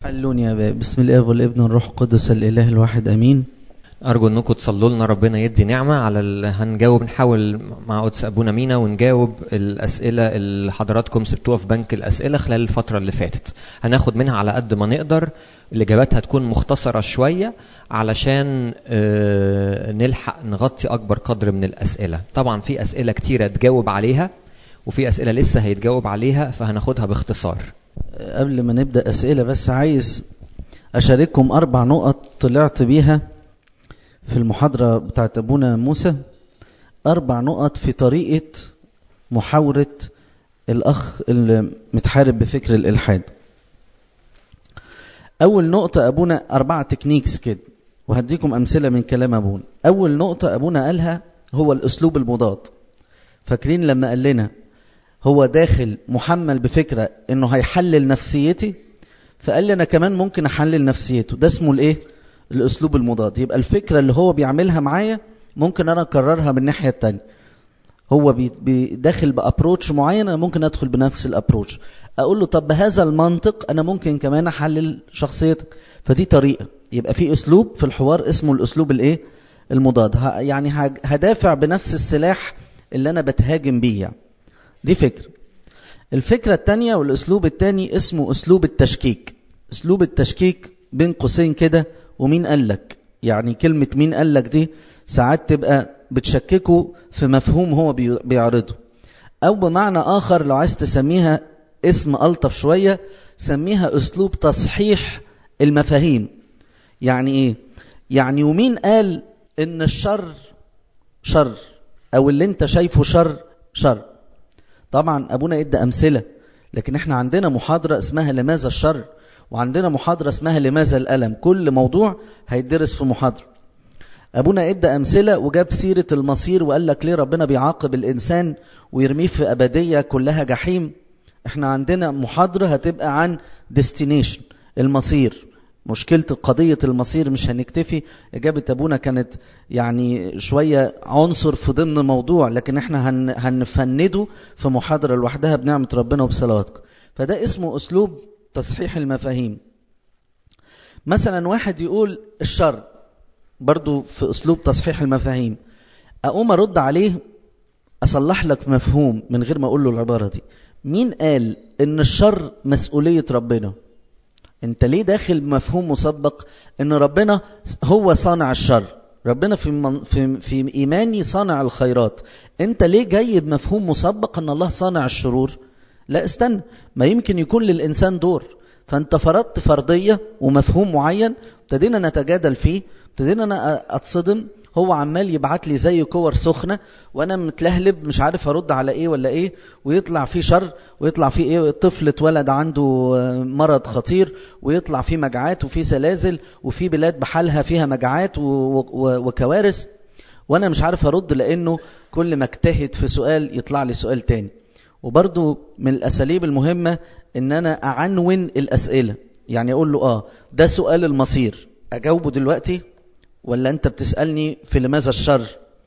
حلوني يا باب بسم الاب والابن والروح القدس الاله الواحد امين ارجو انكم تصلوا لنا ربنا يدي نعمه على ال... هنجاوب نحاول مع قدس ابونا مينا ونجاوب الاسئله اللي حضراتكم سبتوها في بنك الاسئله خلال الفتره اللي فاتت هناخد منها على قد ما نقدر الاجابات هتكون مختصره شويه علشان آه نلحق نغطي اكبر قدر من الاسئله طبعا في اسئله كتيره تجاوب عليها وفي اسئله لسه هيتجاوب عليها فهناخدها باختصار قبل ما نبدا اسئله بس عايز اشارككم اربع نقط طلعت بيها في المحاضره بتاعت ابونا موسى اربع نقط في طريقه محاوره الاخ اللي متحارب بفكر الالحاد اول نقطه ابونا اربعه تكنيكس كده وهديكم امثله من كلام ابونا اول نقطه ابونا قالها هو الاسلوب المضاد فاكرين لما قال لنا هو داخل محمل بفكره انه هيحلل نفسيتي فقال لي انا كمان ممكن احلل نفسيته ده اسمه الايه الاسلوب المضاد يبقى الفكره اللي هو بيعملها معايا ممكن انا اكررها من الناحيه الثانيه هو داخل بابروتش معين انا ممكن ادخل بنفس الابروتش اقول له طب بهذا المنطق انا ممكن كمان احلل شخصيتك فدي طريقه يبقى في اسلوب في الحوار اسمه الاسلوب الايه المضاد يعني هدافع بنفس السلاح اللي انا بتهاجم بيه يعني. دي فكره الفكره الثانيه والاسلوب الثاني اسمه اسلوب التشكيك اسلوب التشكيك بين قوسين كده ومين قال لك يعني كلمه مين قال لك دي ساعات تبقى بتشككه في مفهوم هو بيعرضه او بمعنى اخر لو عايز تسميها اسم الطف شويه سميها اسلوب تصحيح المفاهيم يعني ايه يعني ومين قال ان الشر شر او اللي انت شايفه شر شر طبعا ابونا ادى امثله لكن احنا عندنا محاضره اسمها لماذا الشر وعندنا محاضره اسمها لماذا الالم كل موضوع هيدرس في محاضره ابونا ادى امثله وجاب سيره المصير وقال لك ليه ربنا بيعاقب الانسان ويرميه في ابديه كلها جحيم احنا عندنا محاضره هتبقى عن ديستنيشن المصير مشكلة قضية المصير مش هنكتفي إجابة أبونا كانت يعني شوية عنصر في ضمن موضوع لكن احنا هن هنفنده في محاضرة لوحدها بنعمة ربنا وبصلواتكم فده اسمه أسلوب تصحيح المفاهيم مثلا واحد يقول الشر برضو في أسلوب تصحيح المفاهيم أقوم أرد عليه أصلح لك مفهوم من غير ما أقول له العبارة دي مين قال إن الشر مسؤولية ربنا انت ليه داخل مفهوم مسبق ان ربنا هو صانع الشر ربنا في من في في ايماني صانع الخيرات انت ليه جاي بمفهوم مسبق ان الله صانع الشرور لا استنى ما يمكن يكون للانسان دور فانت فرضت فرضيه ومفهوم معين ابتدينا نتجادل فيه ابتدينا انا اتصدم هو عمال يبعت لي زي كور سخنه وانا متلهلب مش عارف ارد على ايه ولا ايه ويطلع فيه شر ويطلع فيه ايه طفل اتولد عنده مرض خطير ويطلع فيه مجاعات وفيه زلازل وفي بلاد بحالها فيها مجاعات وكوارث وانا مش عارف ارد لانه كل ما اجتهد في سؤال يطلع لي سؤال تاني وبرضو من الاساليب المهمه ان انا اعنون الاسئله يعني اقول له اه ده سؤال المصير اجاوبه دلوقتي ولا انت بتسالني في لماذا الشر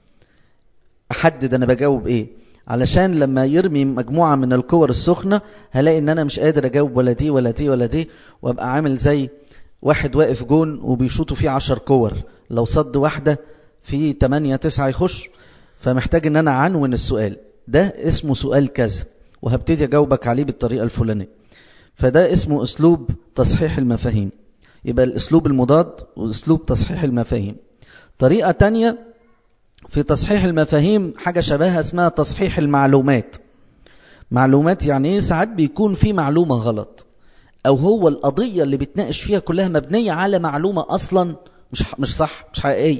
احدد انا بجاوب ايه علشان لما يرمي مجموعه من الكور السخنه هلاقي ان انا مش قادر اجاوب ولا دي ولا دي ولا دي وابقى عامل زي واحد واقف جون وبيشوطوا فيه عشر كور لو صد واحده في 8 9 يخش فمحتاج ان انا اعنون السؤال ده اسمه سؤال كذا وهبتدي اجاوبك عليه بالطريقه الفلانيه فده اسمه اسلوب تصحيح المفاهيم يبقى الاسلوب المضاد واسلوب تصحيح المفاهيم طريقه تانية في تصحيح المفاهيم حاجه شبهها اسمها تصحيح المعلومات معلومات يعني ايه ساعات بيكون في معلومه غلط او هو القضيه اللي بيتناقش فيها كلها مبنيه على معلومه اصلا مش مش صح مش حقيقيه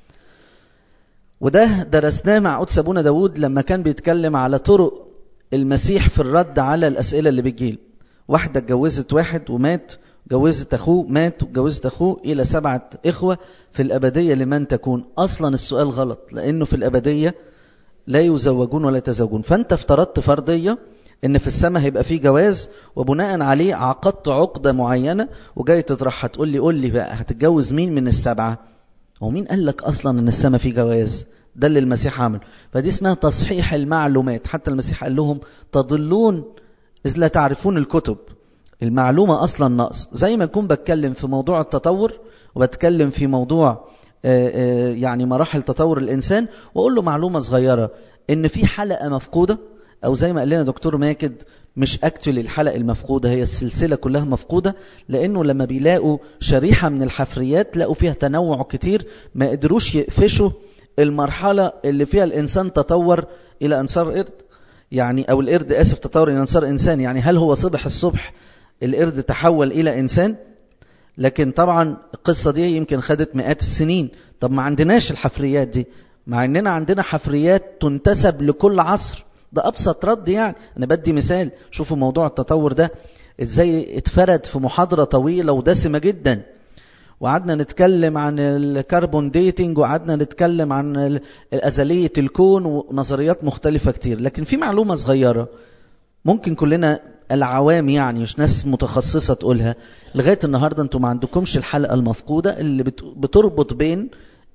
وده درسناه مع قدس ابونا داود لما كان بيتكلم على طرق المسيح في الرد على الاسئله اللي بتجيله واحده اتجوزت واحد ومات جوزت اخوه مات وجوزت اخوه الى سبعه اخوه في الابديه لمن تكون اصلا السؤال غلط لانه في الابديه لا يزوجون ولا يتزوجون فانت افترضت فرضيه ان في السماء هيبقى في جواز وبناء عليه عقدت عقده معينه وجاي تطرحها تقول لي قول لي بقى هتتجوز مين من السبعه هو مين قال لك اصلا ان السماء في جواز ده اللي المسيح عمله فدي اسمها تصحيح المعلومات حتى المسيح قال لهم تضلون اذ لا تعرفون الكتب المعلومة أصلا نقص زي ما أكون بتكلم في موضوع التطور وبتكلم في موضوع يعني مراحل تطور الإنسان وأقول له معلومة صغيرة إن في حلقة مفقودة أو زي ما قال لنا دكتور ماكد مش اكتولي الحلقة المفقودة هي السلسلة كلها مفقودة لأنه لما بيلاقوا شريحة من الحفريات لقوا فيها تنوع كتير ما قدروش يقفشوا المرحلة اللي فيها الإنسان تطور إلى أنصار قرد يعني أو القرد آسف تطور إلى أنصار إنسان يعني هل هو صبح الصبح القرد تحول إلى إنسان لكن طبعا القصة دي يمكن خدت مئات السنين طب ما عندناش الحفريات دي مع اننا عندنا حفريات تنتسب لكل عصر ده ابسط رد يعني انا بدي مثال شوفوا موضوع التطور ده ازاي اتفرد في محاضرة طويلة ودسمة جدا وقعدنا نتكلم عن الكربون ديتنج وقعدنا نتكلم عن أزلية الكون ونظريات مختلفة كتير لكن في معلومة صغيرة ممكن كلنا العوام يعني مش ناس متخصصة تقولها لغاية النهاردة انتم ما عندكمش الحلقة المفقودة اللي بتربط بين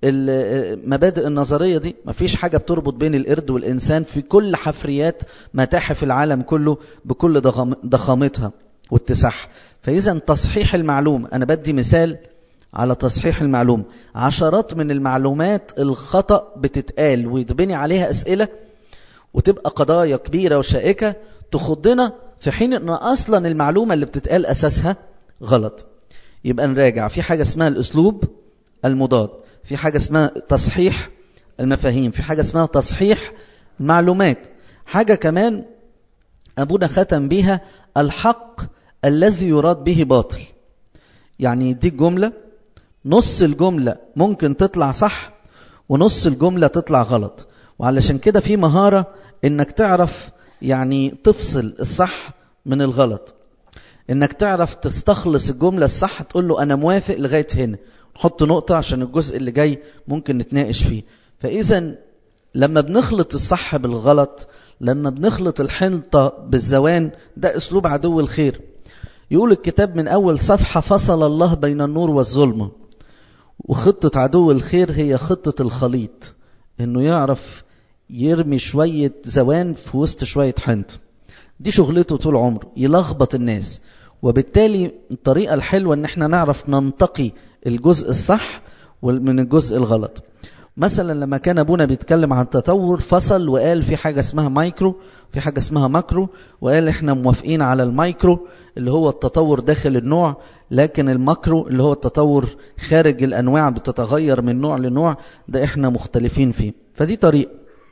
المبادئ النظرية دي ما فيش حاجة بتربط بين القرد والإنسان في كل حفريات متاحف العالم كله بكل ضخامتها واتساعها فإذا تصحيح المعلومة أنا بدي مثال على تصحيح المعلومة عشرات من المعلومات الخطأ بتتقال ويتبني عليها أسئلة وتبقى قضايا كبيرة وشائكة تخضنا في حين أن أصلا المعلومة اللي بتتقال أساسها غلط يبقى نراجع في حاجة اسمها الأسلوب المضاد في حاجة اسمها تصحيح المفاهيم في حاجة اسمها تصحيح المعلومات حاجة كمان أبونا ختم بها الحق الذي يراد به باطل يعني دي جملة نص الجملة ممكن تطلع صح ونص الجملة تطلع غلط وعلشان كده في مهارة انك تعرف يعني تفصل الصح من الغلط انك تعرف تستخلص الجملة الصح تقول له انا موافق لغاية هنا نحط نقطة عشان الجزء اللي جاي ممكن نتناقش فيه فإذا لما بنخلط الصح بالغلط لما بنخلط الحنطة بالزوان ده أسلوب عدو الخير يقول الكتاب من أول صفحة فصل الله بين النور والظلمة وخطة عدو الخير هي خطة الخليط إنه يعرف يرمي شوية زوان في وسط شوية حنط دي شغلته طول عمره يلخبط الناس وبالتالي الطريقة الحلوة ان احنا نعرف ننتقي الجزء الصح من الجزء الغلط مثلا لما كان ابونا بيتكلم عن التطور فصل وقال في حاجة اسمها مايكرو في حاجة اسمها ماكرو وقال احنا موافقين على المايكرو اللي هو التطور داخل النوع لكن الماكرو اللي هو التطور خارج الانواع بتتغير من نوع لنوع ده احنا مختلفين فيه فدي طريقة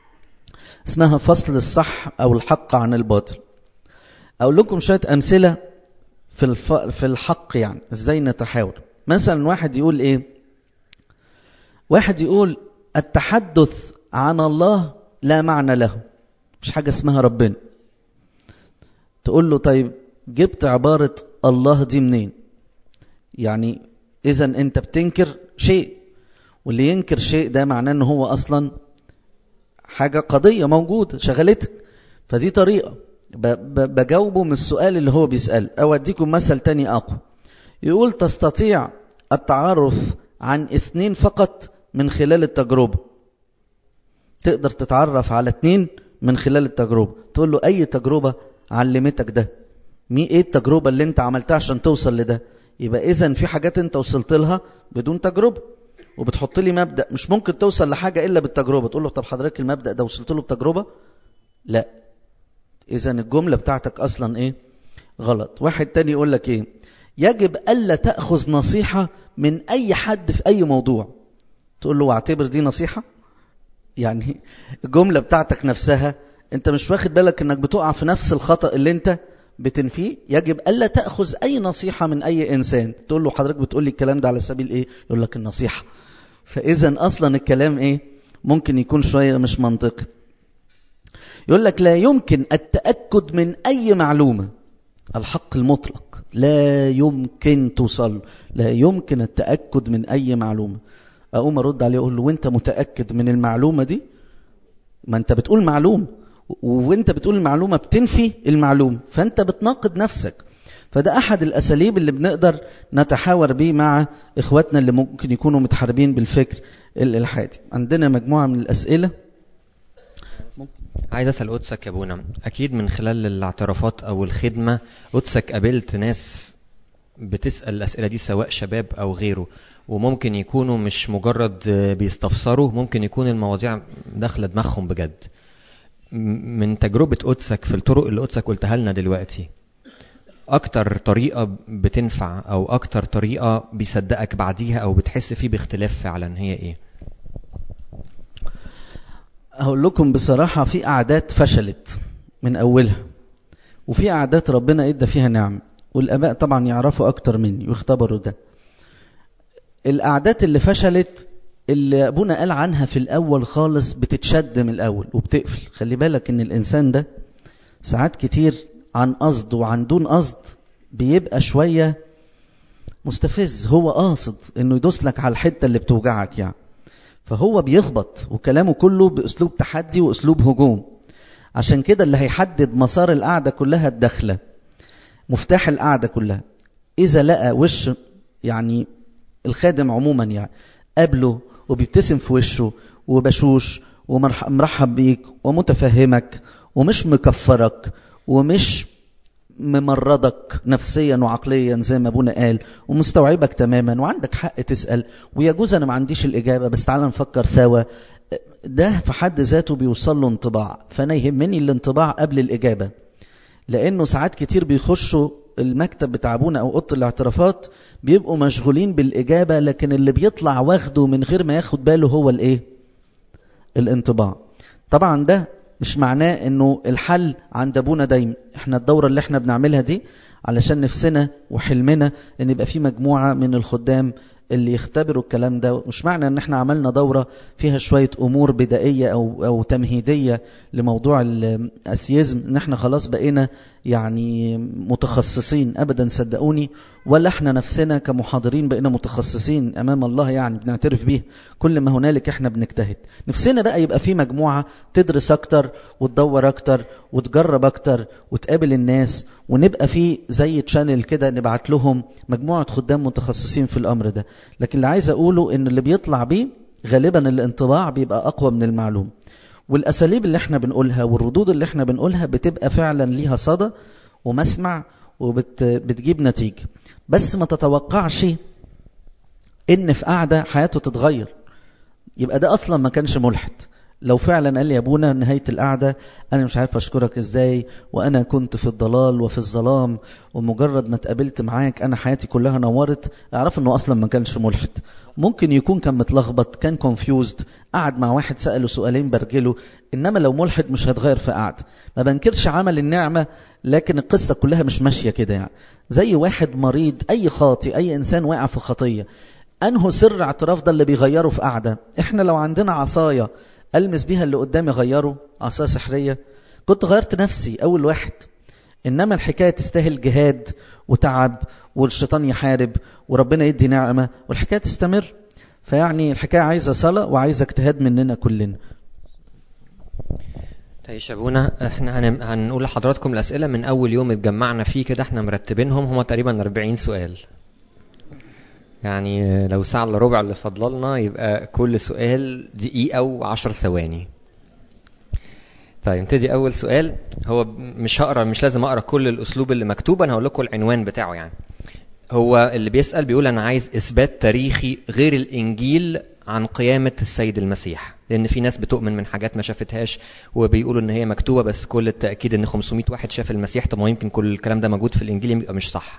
اسمها فصل الصح او الحق عن الباطل اقول لكم شوية امثلة في الف... في الحق يعني ازاي نتحاور مثلا واحد يقول ايه واحد يقول التحدث عن الله لا معنى له مش حاجة اسمها ربنا تقول له طيب جبت عبارة الله دي منين يعني اذا انت بتنكر شيء واللي ينكر شيء ده معناه ان هو اصلا حاجة قضية موجودة شغلتك فدي طريقة بجاوبه من السؤال اللي هو بيسأل أو أديكم مثل تاني أقوى يقول تستطيع التعرف عن اثنين فقط من خلال التجربة تقدر تتعرف على اثنين من خلال التجربة تقول له أي تجربة علمتك ده مي ايه التجربة اللي انت عملتها عشان توصل لده يبقى اذا في حاجات انت وصلت لها بدون تجربة وبتحط لي مبدأ مش ممكن توصل لحاجة إلا بالتجربة تقول له طب حضرتك المبدأ ده وصلت له بتجربة لا إذا الجملة بتاعتك أصلا إيه غلط واحد تاني يقول لك إيه يجب ألا تأخذ نصيحة من أي حد في أي موضوع تقول له واعتبر دي نصيحة يعني الجملة بتاعتك نفسها انت مش واخد بالك انك بتقع في نفس الخطأ اللي انت بتنفيه يجب ألا تأخذ أي نصيحة من أي إنسان تقول له حضرتك بتقول لي الكلام ده على سبيل إيه يقول لك النصيحة فإذا أصلا الكلام إيه ممكن يكون شوية مش منطقي يقول لك لا يمكن التأكد من أي معلومة الحق المطلق لا يمكن توصل لا يمكن التأكد من أي معلومة أقوم أرد عليه أقول له وأنت متأكد من المعلومة دي ما أنت بتقول معلومة وانت بتقول المعلومة بتنفي المعلومة فانت بتناقض نفسك فده احد الاساليب اللي بنقدر نتحاور بيه مع اخواتنا اللي ممكن يكونوا متحاربين بالفكر الالحادي عندنا مجموعة من الاسئلة ممكن عايز اسال قدسك يا ابونا اكيد من خلال الاعترافات او الخدمه قدسك قابلت ناس بتسال الاسئله دي سواء شباب او غيره وممكن يكونوا مش مجرد بيستفسروا ممكن يكون المواضيع داخله دماغهم بجد م- من تجربه قدسك في الطرق اللي قدسك قلتها لنا دلوقتي اكتر طريقه بتنفع او اكتر طريقه بيصدقك بعديها او بتحس فيه باختلاف فعلا هي ايه هقول لكم بصراحة في قعدات فشلت من أولها وفي قعدات ربنا ادى فيها نعم والآباء طبعا يعرفوا أكتر مني ويختبروا ده القعدات اللي فشلت اللي أبونا قال عنها في الأول خالص بتتشد من الأول وبتقفل خلي بالك إن الإنسان ده ساعات كتير عن قصد وعن دون قصد بيبقى شوية مستفز هو قاصد إنه يدوس لك على الحتة اللي بتوجعك يعني فهو بيخبط وكلامه كله باسلوب تحدي واسلوب هجوم عشان كده اللي هيحدد مسار القعده كلها الدخله مفتاح القعده كلها اذا لقى وش يعني الخادم عموما يعني قابله وبيبتسم في وشه وبشوش ومرحب بيك ومتفهمك ومش مكفرك ومش ممرضك نفسيا وعقليا زي ما ابونا قال ومستوعبك تماما وعندك حق تسال ويجوز انا ما عنديش الاجابه بس تعالى نفكر سوا ده في حد ذاته بيوصل له انطباع فانا يهمني الانطباع قبل الاجابه لانه ساعات كتير بيخشوا المكتب بتاع ابونا او اوضه الاعترافات بيبقوا مشغولين بالاجابه لكن اللي بيطلع واخده من غير ما ياخد باله هو الايه الانطباع طبعا ده مش معناه انه الحل عند ابونا دايما احنا الدوره اللي احنا بنعملها دي علشان نفسنا وحلمنا ان يبقى في مجموعه من الخدام اللي يختبروا الكلام ده مش معنى ان احنا عملنا دوره فيها شويه امور بدائيه او او تمهيديه لموضوع الاسيزم ان احنا خلاص بقينا يعني متخصصين ابدا صدقوني ولا احنا نفسنا كمحاضرين بقينا متخصصين امام الله يعني بنعترف بيه كل ما هنالك احنا بنجتهد نفسنا بقى يبقى في مجموعه تدرس اكتر وتدور اكتر وتجرب اكتر وتقابل الناس ونبقى في زي تشانل كده نبعت لهم مجموعه خدام متخصصين في الامر ده لكن اللي عايز اقوله ان اللي بيطلع بيه غالبا الانطباع بيبقى اقوى من المعلوم والاساليب اللي احنا بنقولها والردود اللي احنا بنقولها بتبقى فعلا ليها صدى ومسمع وبتجيب نتيجه بس ما تتوقعش ان في قعده حياته تتغير يبقى ده اصلا ما كانش ملحد لو فعلا قال لي يا ابونا نهايه القعده انا مش عارف اشكرك ازاي وانا كنت في الضلال وفي الظلام ومجرد ما اتقابلت معاك انا حياتي كلها نورت اعرف انه اصلا ما كانش ملحد ممكن يكون كان متلخبط كان كونفيوزد قعد مع واحد ساله سؤالين برجله انما لو ملحد مش هيتغير في قعده ما بنكرش عمل النعمه لكن القصه كلها مش ماشيه كده يعني زي واحد مريض اي خاطي اي انسان واقع في خطيه انه سر اعتراف ده اللي بيغيره في قعده احنا لو عندنا عصايه المس بيها اللي قدامي غيره عصايه سحريه كنت غيرت نفسي اول واحد انما الحكايه تستاهل جهاد وتعب والشيطان يحارب وربنا يدي نعمه والحكايه تستمر فيعني الحكايه عايزه صلاه وعايزه اجتهاد مننا كلنا طيب شابونا احنا هن... هنقول لحضراتكم الاسئله من اول يوم اتجمعنا فيه كده احنا مرتبينهم هم تقريبا 40 سؤال يعني لو ساعة الا ربع اللي فضلنا يبقى كل سؤال دقيقة و10 ثواني. طيب نبتدي أول سؤال هو مش هقرا مش لازم أقرا كل الأسلوب اللي مكتوب أنا هقول لكم العنوان بتاعه يعني. هو اللي بيسأل بيقول أنا عايز إثبات تاريخي غير الإنجيل عن قيامة السيد المسيح لأن في ناس بتؤمن من حاجات ما شافتهاش وبيقولوا إن هي مكتوبة بس كل التأكيد إن 500 واحد شاف المسيح طب ما يمكن كل الكلام ده موجود في الإنجيل يبقى مش صح.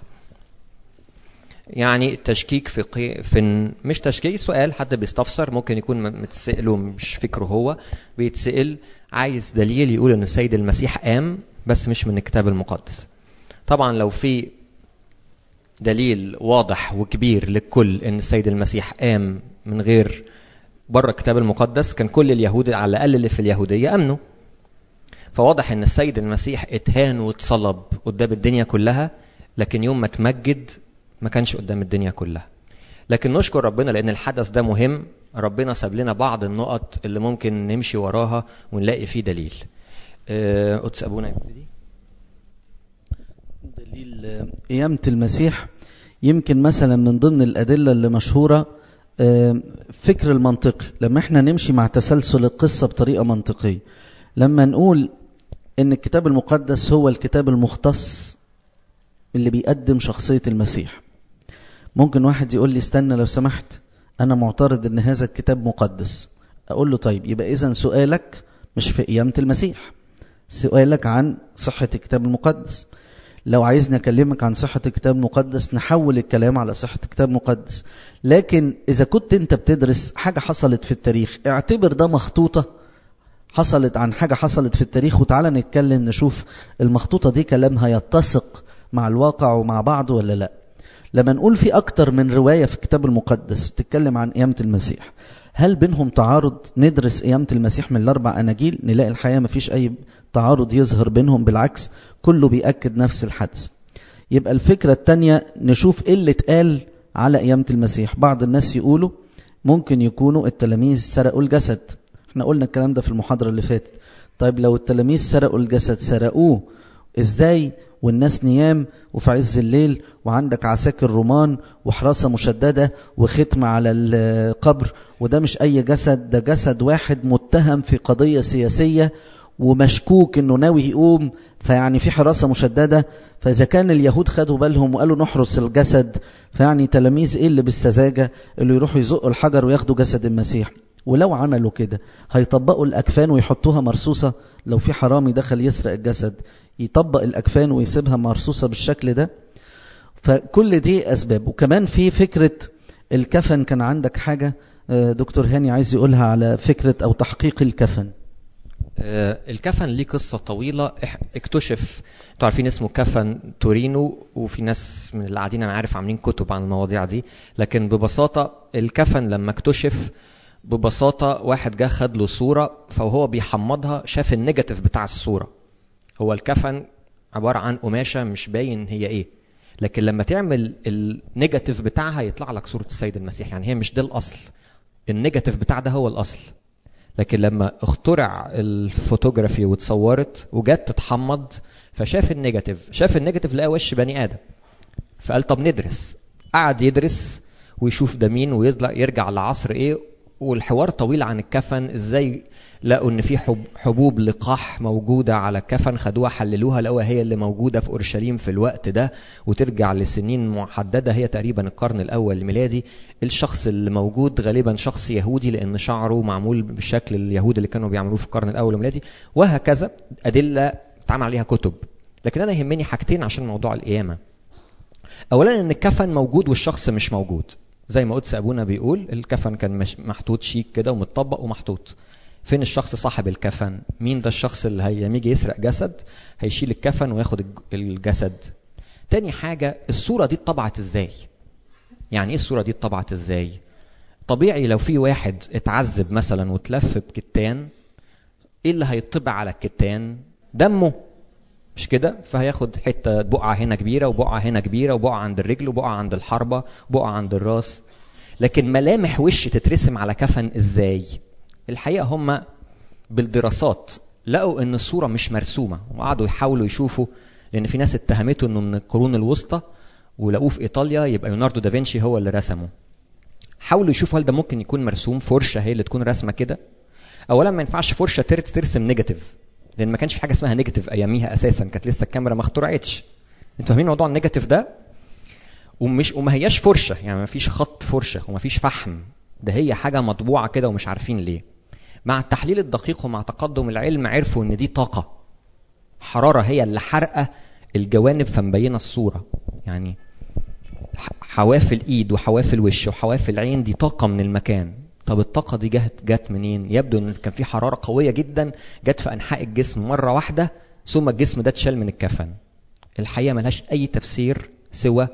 يعني التشكيك في قي... في مش تشكيك سؤال حد بيستفسر ممكن يكون متسأله مش فكره هو بيتسأل عايز دليل يقول ان السيد المسيح قام بس مش من الكتاب المقدس طبعا لو في دليل واضح وكبير للكل ان السيد المسيح قام من غير بره الكتاب المقدس كان كل اليهود على الاقل اللي في اليهوديه امنوا فواضح ان السيد المسيح اتهان واتصلب قدام الدنيا كلها لكن يوم ما تمجد ما كانش قدام الدنيا كلها لكن نشكر ربنا لان الحدث ده مهم ربنا ساب لنا بعض النقط اللي ممكن نمشي وراها ونلاقي فيه دليل قدس ابونا يبتدي دليل قيامة المسيح يمكن مثلا من ضمن الأدلة اللي مشهورة فكر المنطقي لما احنا نمشي مع تسلسل القصة بطريقة منطقية لما نقول ان الكتاب المقدس هو الكتاب المختص اللي بيقدم شخصية المسيح ممكن واحد يقول لي استنى لو سمحت انا معترض ان هذا الكتاب مقدس اقول له طيب يبقى اذا سؤالك مش في قيامة المسيح سؤالك عن صحة الكتاب المقدس لو عايزني اكلمك عن صحة الكتاب المقدس نحول الكلام على صحة الكتاب المقدس لكن اذا كنت انت بتدرس حاجة حصلت في التاريخ اعتبر ده مخطوطة حصلت عن حاجة حصلت في التاريخ وتعالى نتكلم نشوف المخطوطة دي كلامها يتسق مع الواقع ومع بعضه ولا لا لما نقول في أكتر من رواية في الكتاب المقدس بتتكلم عن قيامة المسيح هل بينهم تعارض ندرس قيامة المسيح من الأربع أناجيل نلاقي الحقيقة مفيش أي تعارض يظهر بينهم بالعكس كله بيأكد نفس الحدث يبقى الفكرة التانية نشوف إيه اللي اتقال على قيامة المسيح بعض الناس يقولوا ممكن يكونوا التلاميذ سرقوا الجسد احنا قلنا الكلام ده في المحاضرة اللي فاتت طيب لو التلاميذ سرقوا الجسد سرقوه ازاي والناس نيام وفي عز الليل وعندك عساكر رومان وحراسة مشددة وختم على القبر وده مش أي جسد ده جسد واحد متهم في قضية سياسية ومشكوك انه ناوي يقوم فيعني في حراسة مشددة فإذا كان اليهود خدوا بالهم وقالوا نحرس الجسد فيعني تلاميذ ايه اللي بالسذاجة اللي يروحوا يزقوا الحجر وياخدوا جسد المسيح ولو عملوا كده هيطبقوا الأكفان ويحطوها مرصوصة لو في حرامي دخل يسرق الجسد يطبق الأكفان ويسيبها مرصوصة بالشكل ده فكل دي أسباب وكمان في فكرة الكفن كان عندك حاجة دكتور هاني عايز يقولها على فكرة أو تحقيق الكفن الكفن ليه قصة طويلة اكتشف انتوا عارفين اسمه كفن تورينو وفي ناس من اللي قاعدين انا عارف عاملين كتب عن المواضيع دي لكن ببساطة الكفن لما اكتشف ببساطة واحد جه خد له صورة فهو بيحمضها شاف النيجاتيف بتاع الصورة هو الكفن عبارة عن قماشة مش باين هي ايه لكن لما تعمل النيجاتيف بتاعها يطلع لك صورة السيد المسيح يعني هي مش ده الأصل النيجاتيف بتاع ده هو الأصل لكن لما اخترع الفوتوغرافي واتصورت وجت تتحمض فشاف النيجاتيف شاف النيجاتيف لقى وش بني آدم فقال طب ندرس قعد يدرس ويشوف ده مين ويطلع يرجع لعصر ايه والحوار طويل عن الكفن ازاي لقوا ان في حبوب لقاح موجوده على الكفن خدوها حللوها لقوها هي اللي موجوده في اورشليم في الوقت ده وترجع لسنين محدده هي تقريبا القرن الاول الميلادي الشخص اللي موجود غالبا شخص يهودي لان شعره معمول بالشكل اليهود اللي كانوا بيعملوه في القرن الاول الميلادي وهكذا ادله اتعمل عليها كتب لكن انا يهمني حاجتين عشان موضوع القيامه اولا ان الكفن موجود والشخص مش موجود زي ما قدس ابونا بيقول الكفن كان مش محطوط شيك كده ومتطبق ومحطوط فين الشخص صاحب الكفن مين ده الشخص اللي هي يجي يسرق جسد هيشيل الكفن وياخد الجسد تاني حاجة الصورة دي اتطبعت ازاي يعني ايه الصورة دي اتطبعت ازاي طبيعي لو في واحد اتعذب مثلا وتلف بكتان ايه اللي هيطبع على الكتان دمه مش كده فهياخد حته بقعه هنا كبيره وبقعه هنا كبيره وبقعه عند الرجل وبقعه عند الحربه وبقعه عند الراس لكن ملامح وش تترسم على كفن ازاي الحقيقه هم بالدراسات لقوا ان الصوره مش مرسومه وقعدوا يحاولوا يشوفوا لان في ناس اتهمته انه من القرون الوسطى ولقوه في ايطاليا يبقى ليوناردو دافنشي هو اللي رسمه حاولوا يشوفوا هل ده ممكن يكون مرسوم فرشه هي اللي تكون رسمه كده اولا ما ينفعش فرشه ترسم نيجاتيف لان ما كانش في حاجه اسمها نيجاتيف اياميها اساسا كانت لسه الكاميرا ما اخترعتش انتوا فاهمين موضوع النيجاتيف ده ومش وما هياش فرشه يعني ما فيش خط فرشه وما فيش فحم ده هي حاجه مطبوعه كده ومش عارفين ليه مع التحليل الدقيق ومع تقدم العلم عرفوا ان دي طاقه حراره هي اللي حارقه الجوانب فمبينه الصوره يعني حواف الايد وحواف الوش وحواف العين دي طاقه من المكان طب الطاقة دي جت جت منين؟ يبدو ان كان في حرارة قوية جدا جت في انحاء الجسم مرة واحدة ثم الجسم ده اتشال من الكفن. الحقيقة ملهاش أي تفسير سوى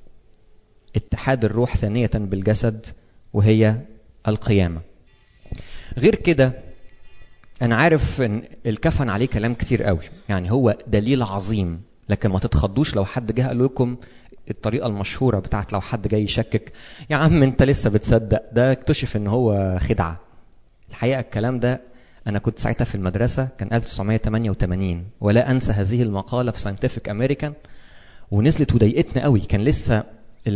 اتحاد الروح ثانية بالجسد وهي القيامة. غير كده أنا عارف إن الكفن عليه كلام كتير قوي، يعني هو دليل عظيم، لكن ما تتخضوش لو حد جه قال لكم الطريقه المشهوره بتاعت لو حد جاي يشكك يا عم انت لسه بتصدق ده اكتشف ان هو خدعه الحقيقه الكلام ده انا كنت ساعتها في المدرسه كان 1988 ولا انسى هذه المقاله في ساينتفك امريكان ونزلت وضايقتنا قوي كان لسه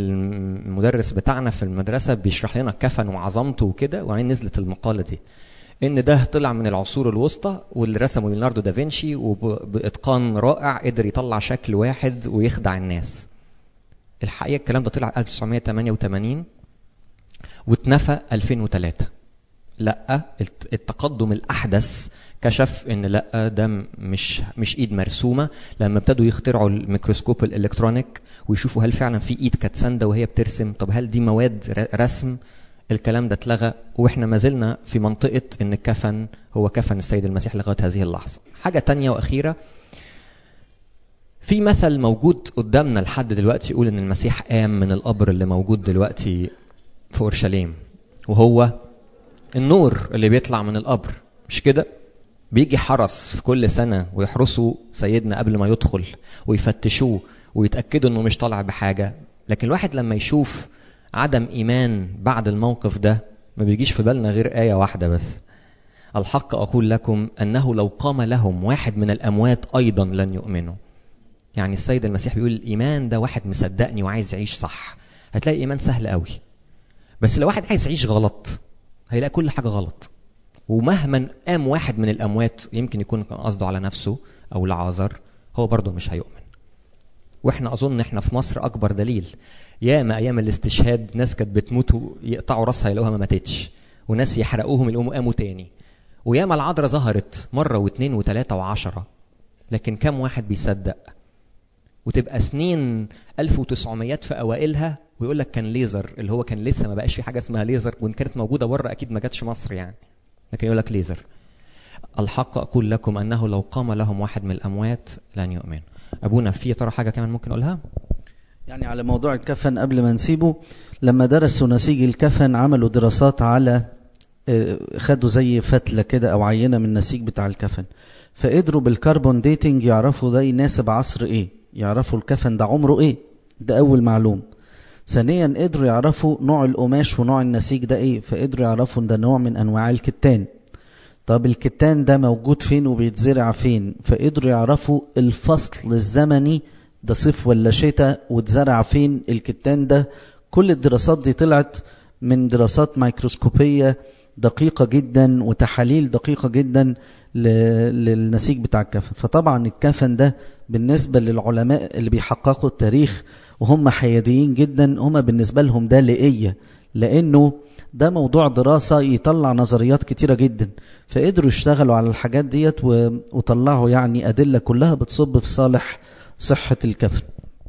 المدرس بتاعنا في المدرسه بيشرح لنا الكفن وعظمته وكده وبعدين نزلت المقاله دي ان ده طلع من العصور الوسطى واللي رسمه ليوناردو دافنشي وباتقان رائع قدر يطلع شكل واحد ويخدع الناس الحقيقه الكلام ده طلع 1988 واتنفى 2003 لا التقدم الاحدث كشف ان لا ده مش مش ايد مرسومه لما ابتدوا يخترعوا الميكروسكوب الالكترونيك ويشوفوا هل فعلا في ايد كانت سانده وهي بترسم طب هل دي مواد رسم الكلام ده اتلغى واحنا ما زلنا في منطقه ان الكفن هو كفن السيد المسيح لغايه هذه اللحظه حاجه تانية واخيره في مثل موجود قدامنا لحد دلوقتي يقول ان المسيح قام من القبر اللي موجود دلوقتي في اورشليم وهو النور اللي بيطلع من القبر مش كده بيجي حرس في كل سنه ويحرسوا سيدنا قبل ما يدخل ويفتشوه ويتاكدوا انه مش طالع بحاجه لكن الواحد لما يشوف عدم ايمان بعد الموقف ده ما بيجيش في بالنا غير ايه واحده بس الحق اقول لكم انه لو قام لهم واحد من الاموات ايضا لن يؤمنوا يعني السيد المسيح بيقول الايمان ده واحد مصدقني وعايز يعيش صح هتلاقي ايمان سهل قوي بس لو واحد عايز يعيش غلط هيلاقي كل حاجه غلط ومهما قام واحد من الاموات يمكن يكون كان قصده على نفسه او لعازر هو برضه مش هيؤمن واحنا اظن احنا في مصر اكبر دليل ياما ايام الاستشهاد ناس كانت بتموت يقطعوا راسها يلاقوها ما ماتتش وناس يحرقوهم يلاقوهم قاموا تاني وياما العذراء ظهرت مره واثنين وثلاثه وعشره لكن كم واحد بيصدق وتبقى سنين 1900 في اوائلها ويقول لك كان ليزر اللي هو كان لسه ما بقاش في حاجه اسمها ليزر وان كانت موجوده بره اكيد ما جاتش مصر يعني لكن يقول لك ليزر الحق اقول لكم انه لو قام لهم واحد من الاموات لن يؤمن ابونا في ترى حاجه كمان ممكن اقولها يعني على موضوع الكفن قبل ما نسيبه لما درسوا نسيج الكفن عملوا دراسات على خدوا زي فتله كده او عينه من النسيج بتاع الكفن فقدروا بالكربون ديتنج يعرفوا ده يناسب عصر ايه يعرفوا الكفن ده عمره ايه ده اول معلوم ثانيا قدروا يعرفوا نوع القماش ونوع النسيج ده ايه فقدروا يعرفوا ان ده نوع من انواع الكتان طب الكتان ده موجود فين وبيتزرع فين فقدروا يعرفوا الفصل الزمني ده صيف ولا شتاء واتزرع فين الكتان ده كل الدراسات دي طلعت من دراسات ميكروسكوبية دقيقة جدا وتحاليل دقيقة جدا للنسيج بتاع الكفن فطبعا الكفن ده بالنسبة للعلماء اللي بيحققوا التاريخ وهم حياديين جدا هم بالنسبة لهم ده لقية لأنه ده موضوع دراسة يطلع نظريات كتيرة جدا فقدروا يشتغلوا على الحاجات ديت وطلعوا يعني أدلة كلها بتصب في صالح صحة الكفن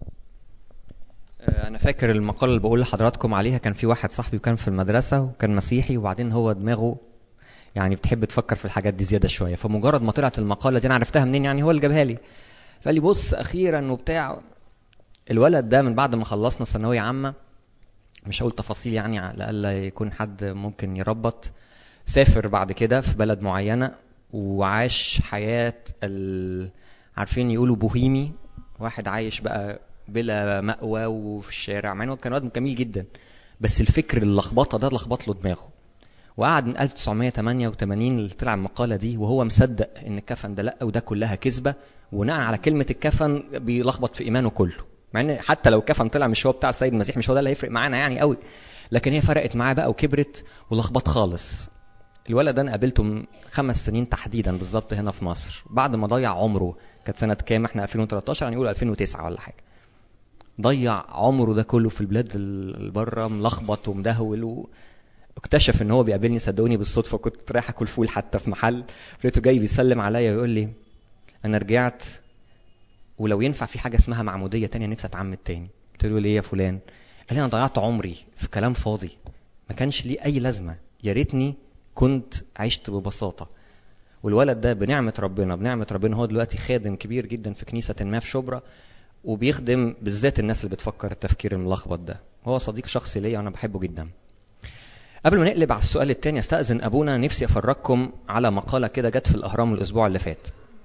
انا فاكر المقاله اللي بقول لحضراتكم عليها كان في واحد صاحبي وكان في المدرسه وكان مسيحي وبعدين هو دماغه يعني بتحب تفكر في الحاجات دي زياده شويه فمجرد ما طلعت المقاله دي انا عرفتها منين يعني هو اللي جابها لي فقال لي بص اخيرا وبتاع الولد ده من بعد ما خلصنا ثانويه عامه مش هقول تفاصيل يعني لألا يكون حد ممكن يربط سافر بعد كده في بلد معينه وعاش حياه ال... عارفين يقولوا بوهيمي واحد عايش بقى بلا مأوى وفي الشارع مع انه كان واد جميل جدا بس الفكر اللخبطه ده لخبط له دماغه وقعد من 1988 اللي طلع المقاله دي وهو مصدق ان الكفن ده لا وده كلها كذبه وبناء على كلمه الكفن بيلخبط في ايمانه كله مع ان حتى لو الكفن طلع مش هو بتاع السيد المسيح مش هو ده اللي هيفرق معانا يعني قوي لكن هي فرقت معاه بقى وكبرت ولخبط خالص الولد ده انا قابلته من خمس سنين تحديدا بالظبط هنا في مصر بعد ما ضيع عمره كانت سنه كام احنا 2013 يعني يقول 2009 ولا حاجه ضيع عمره ده كله في البلاد اللي بره ملخبط ومدهول و... اكتشف ان هو بيقابلني صدقوني بالصدفه كنت رايح اكل فول حتى في محل لقيته جاي بيسلم عليا ويقول لي انا رجعت ولو ينفع في حاجه اسمها معموديه تانية نفسي اتعمد تاني قلت له ليه يا فلان قال لي انا ضيعت عمري في كلام فاضي ما كانش ليه اي لازمه يا ريتني كنت عشت ببساطه والولد ده بنعمه ربنا بنعمه ربنا هو دلوقتي خادم كبير جدا في كنيسه ما في شبرا وبيخدم بالذات الناس اللي بتفكر التفكير الملخبط ده هو صديق شخصي ليا وانا بحبه جدا قبل ما نقلب على السؤال الثاني استاذن ابونا نفسي افرجكم على مقاله كده جت في الاهرام الاسبوع اللي فات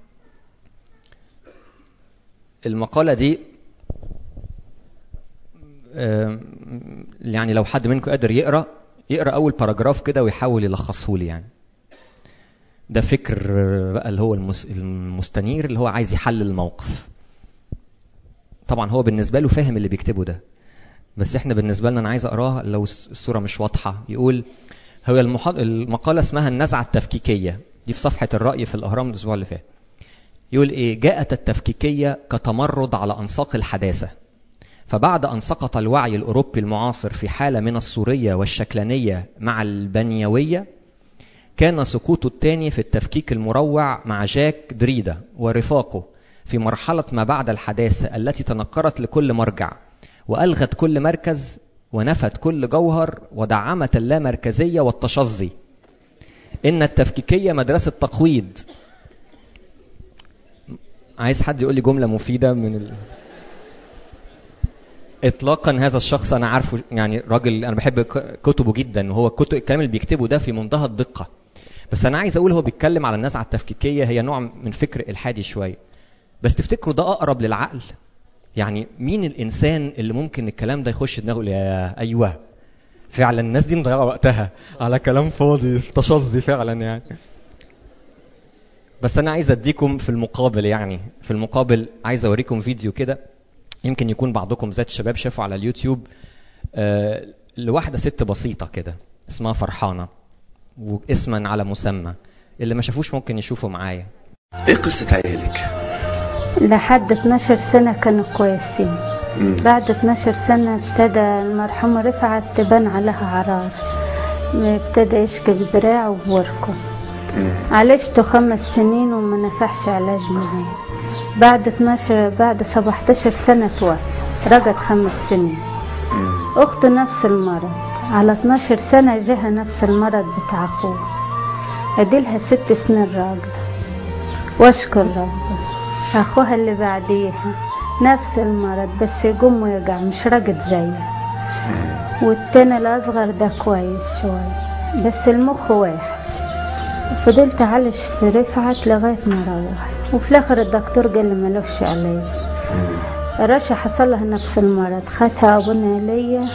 المقاله دي يعني لو حد منكم قادر يقرا يقرا اول باراجراف كده ويحاول يلخصه لي يعني ده فكر بقى اللي هو المستنير اللي هو عايز يحلل الموقف طبعا هو بالنسبه له فاهم اللي بيكتبه ده بس احنا بالنسبه لنا انا عايز اقراه لو الصوره مش واضحه يقول هو المح... المقالة اسمها النزعة التفكيكية دي في صفحة الرأي في الأهرام الأسبوع اللي فات يقول إيه جاءت التفكيكية كتمرد على أنساق الحداثة فبعد أن سقط الوعي الأوروبي المعاصر في حالة من الصورية والشكلانية مع البنيوية كان سقوطه الثاني في التفكيك المروع مع جاك دريدا ورفاقه في مرحلة ما بعد الحداثة التي تنكرت لكل مرجع وألغت كل مركز ونفت كل جوهر ودعمت اللامركزية والتشظي إن التفكيكية مدرسة تقويض عايز حد يقول لي جملة مفيدة من ال... اطلاقا هذا الشخص انا عارفه يعني راجل انا بحب كتبه جدا وهو كتب الكلام اللي بيكتبه ده في منتهى الدقه بس انا عايز اقول هو بيتكلم على النزعه التفكيكيه هي نوع من فكر الحادي شويه بس تفتكروا ده اقرب للعقل يعني مين الانسان اللي ممكن الكلام ده يخش دماغه يا ايوه فعلا الناس دي مضيعه وقتها على كلام فاضي تشظي فعلا يعني بس انا عايز اديكم في المقابل يعني في المقابل عايز اوريكم فيديو كده يمكن يكون بعضكم ذات الشباب شافوا على اليوتيوب آه لواحده ست بسيطه كده اسمها فرحانه واسما على مسمى اللي ما شافوش ممكن يشوفوا معايا ايه قصة عيالك؟ لحد 12 سنة كانوا كويسين مم. بعد 12 سنة ابتدى المرحومة رفعت تبان عليها عرار ابتدى يشكي بدراعه وبوركه مم. عالجته خمس سنين وما نفعش علاج معايا بعد 12 بعد 17 سنة توفى رقد خمس سنين مم. أخته نفس المرض على 12 سنة جاها نفس المرض بتاع أخوه أديلها ست سنين راقدة واشكر ربنا أخوها اللي بعديها نفس المرض بس يقوم ويقع مش راقد زيه والتاني الأصغر ده كويس شوية بس المخ واحد فضلت أعالج في رفعت لغاية ما روح وفي الآخر الدكتور قال لي ملوش علاج رشا حصل لها نفس المرض خدها أبونا ليا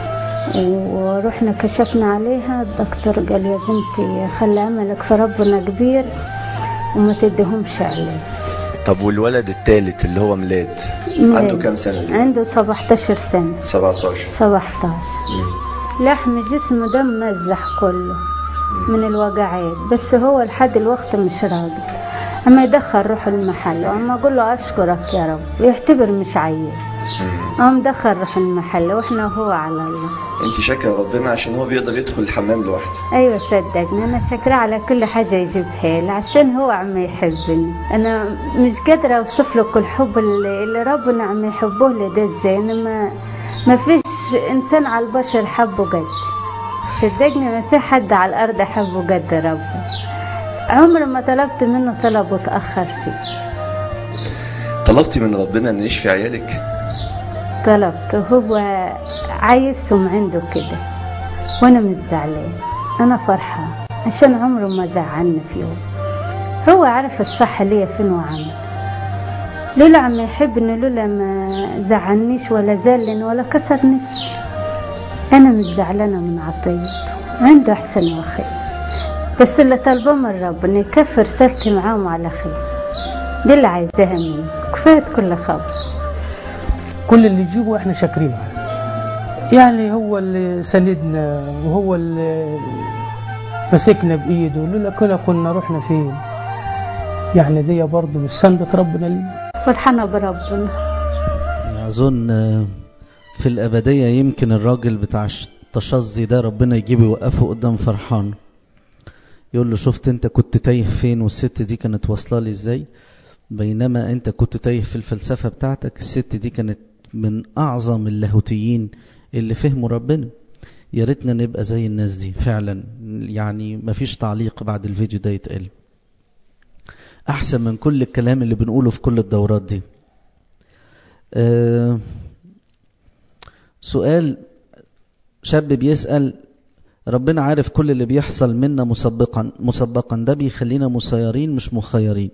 ورحنا كشفنا عليها الدكتور قال يا بنتي خلي أملك في ربنا كبير وما تديهمش علاج طب والولد الثالث اللي هو ميلاد عنده كام سنة دلوقتي؟ عنده 17 سنة 17 17 مم. لحم جسمه ده ممزح كله من الوجعات بس هو لحد الوقت مش راضي اما يدخل روحه المحل واما اقول له اشكرك يا رب يعتبر مش عيل مم. قام دخل روح المحل واحنا وهو على الله انت شاكرة ربنا عشان هو بيقدر يدخل الحمام لوحده ايوه صدقني انا شاكرة على كل حاجة يجيبها لي عشان هو عم يحبني انا مش قادرة اوصف لك الحب اللي, اللي ربنا عم يحبه لي ده ازاي انا ما ما فيش انسان على البشر حبه قد صدقني ما في حد على الارض حبه قد ربنا عمري ما طلبت منه طلب وتأخر فيه طلبتي من ربنا ان يشفي عيالك طلبته هو عايزهم عنده كده وانا مش زعلان انا فرحان عشان عمره ما زعلني في يوم هو عارف الصح ليا فين وعمل لولا عم يحبني لولا ما زعلنيش ولا زلني ولا كسر نفسي انا مش زعلانه من عطيته عنده احسن وخير بس اللي طالباه من ربنا يكفي رسالتي معاهم على خير دي اللي عايزاها مني كفايه كل خبر كل اللي يجيبه احنا شاكرين عليه يعني هو اللي سندنا وهو اللي مسكنا بايده لولا كنا كنا رحنا فين يعني دي برضه مش سندة ربنا لينا فرحانه بربنا أظن آه، في الأبدية يمكن الراجل بتاع التشظي ده ربنا يجيبه يوقفه قدام فرحان يقول له شفت انت كنت تايه فين والست دي كانت واصله لي ازاي بينما انت كنت تايه في الفلسفة بتاعتك الست دي كانت من أعظم اللاهوتيين اللي فهموا ربنا يا ريتنا نبقى زي الناس دي فعلا يعني مفيش تعليق بعد الفيديو ده يتقال أحسن من كل الكلام اللي بنقوله في كل الدورات دي آه، سؤال شاب بيسأل ربنا عارف كل اللي بيحصل منا مسبقا مسبقا ده بيخلينا مسيرين مش مخيرين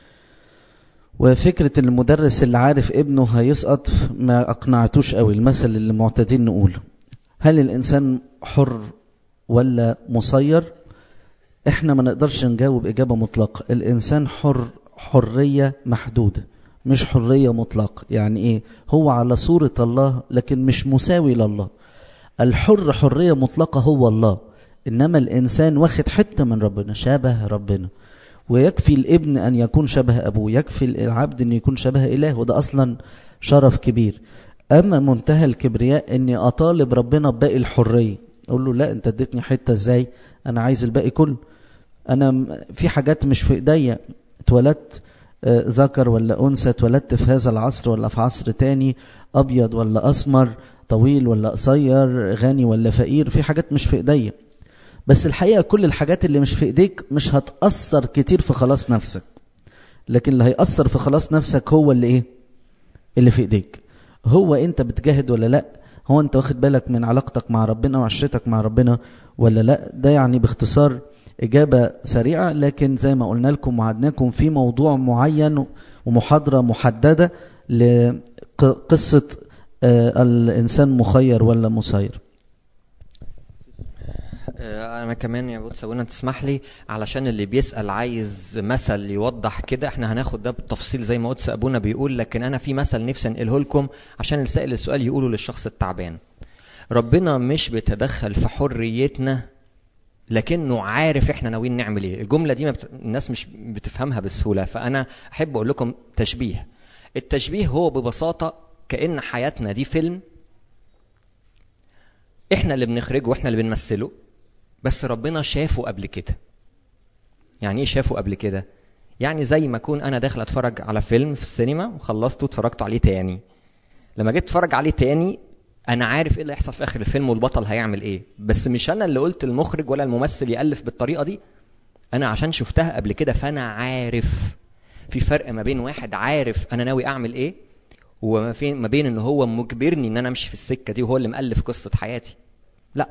وفكرة ان المدرس اللي عارف ابنه هيسقط ما اقنعتوش قوي المثل اللي معتادين نقوله هل الانسان حر ولا مسير احنا ما نقدرش نجاوب اجابة مطلقة الانسان حر حرية محدودة مش حرية مطلقة يعني ايه هو على صورة الله لكن مش مساوي لله الحر حرية مطلقة هو الله إنما الإنسان واخد حتة من ربنا شبه ربنا ويكفي الابن أن يكون شبه أبوه يكفي العبد أن يكون شبه إله وده أصلا شرف كبير أما منتهى الكبرياء أني أطالب ربنا بباقي الحرية أقول له لا أنت اديتني حتة إزاي أنا عايز الباقي كله أنا في حاجات مش في إيديا اتولدت ذكر ولا أنثى اتولدت في هذا العصر ولا في عصر تاني أبيض ولا أسمر طويل ولا قصير غني ولا فقير في حاجات مش في إيديا بس الحقيقة كل الحاجات اللي مش في إيديك مش هتأثر كتير في خلاص نفسك لكن اللي هيأثر في خلاص نفسك هو اللي إيه اللي في إيديك هو أنت بتجاهد ولا لأ هو أنت واخد بالك من علاقتك مع ربنا وعشرتك مع ربنا ولا لأ ده يعني باختصار إجابة سريعة لكن زي ما قلنا لكم وعدناكم في موضوع معين ومحاضرة محددة لقصة الإنسان مخير ولا مسير انا كمان يا بوت سوينا تسمح لي علشان اللي بيسال عايز مثل يوضح كده احنا هناخد ده بالتفصيل زي ما قدس ابونا بيقول لكن انا في مثل نفسي انقله لكم عشان اللي سائل السؤال يقوله للشخص التعبان ربنا مش بيتدخل في حريتنا لكنه عارف احنا ناويين نعمل ايه الجمله دي ما بت... الناس مش بتفهمها بسهوله فانا احب اقول لكم تشبيه التشبيه هو ببساطه كان حياتنا دي فيلم احنا اللي بنخرجه واحنا اللي بنمثله بس ربنا شافه قبل كده يعني ايه شافه قبل كده يعني زي ما اكون انا داخل اتفرج على فيلم في السينما وخلصته واتفرجت عليه تاني لما جيت اتفرج عليه تاني انا عارف ايه اللي هيحصل في اخر الفيلم والبطل هيعمل ايه بس مش انا اللي قلت المخرج ولا الممثل يالف بالطريقه دي انا عشان شفتها قبل كده فانا عارف في فرق ما بين واحد عارف انا ناوي اعمل ايه وما في ما بين ان هو مجبرني ان انا امشي في السكه دي وهو اللي مؤلف قصه حياتي لا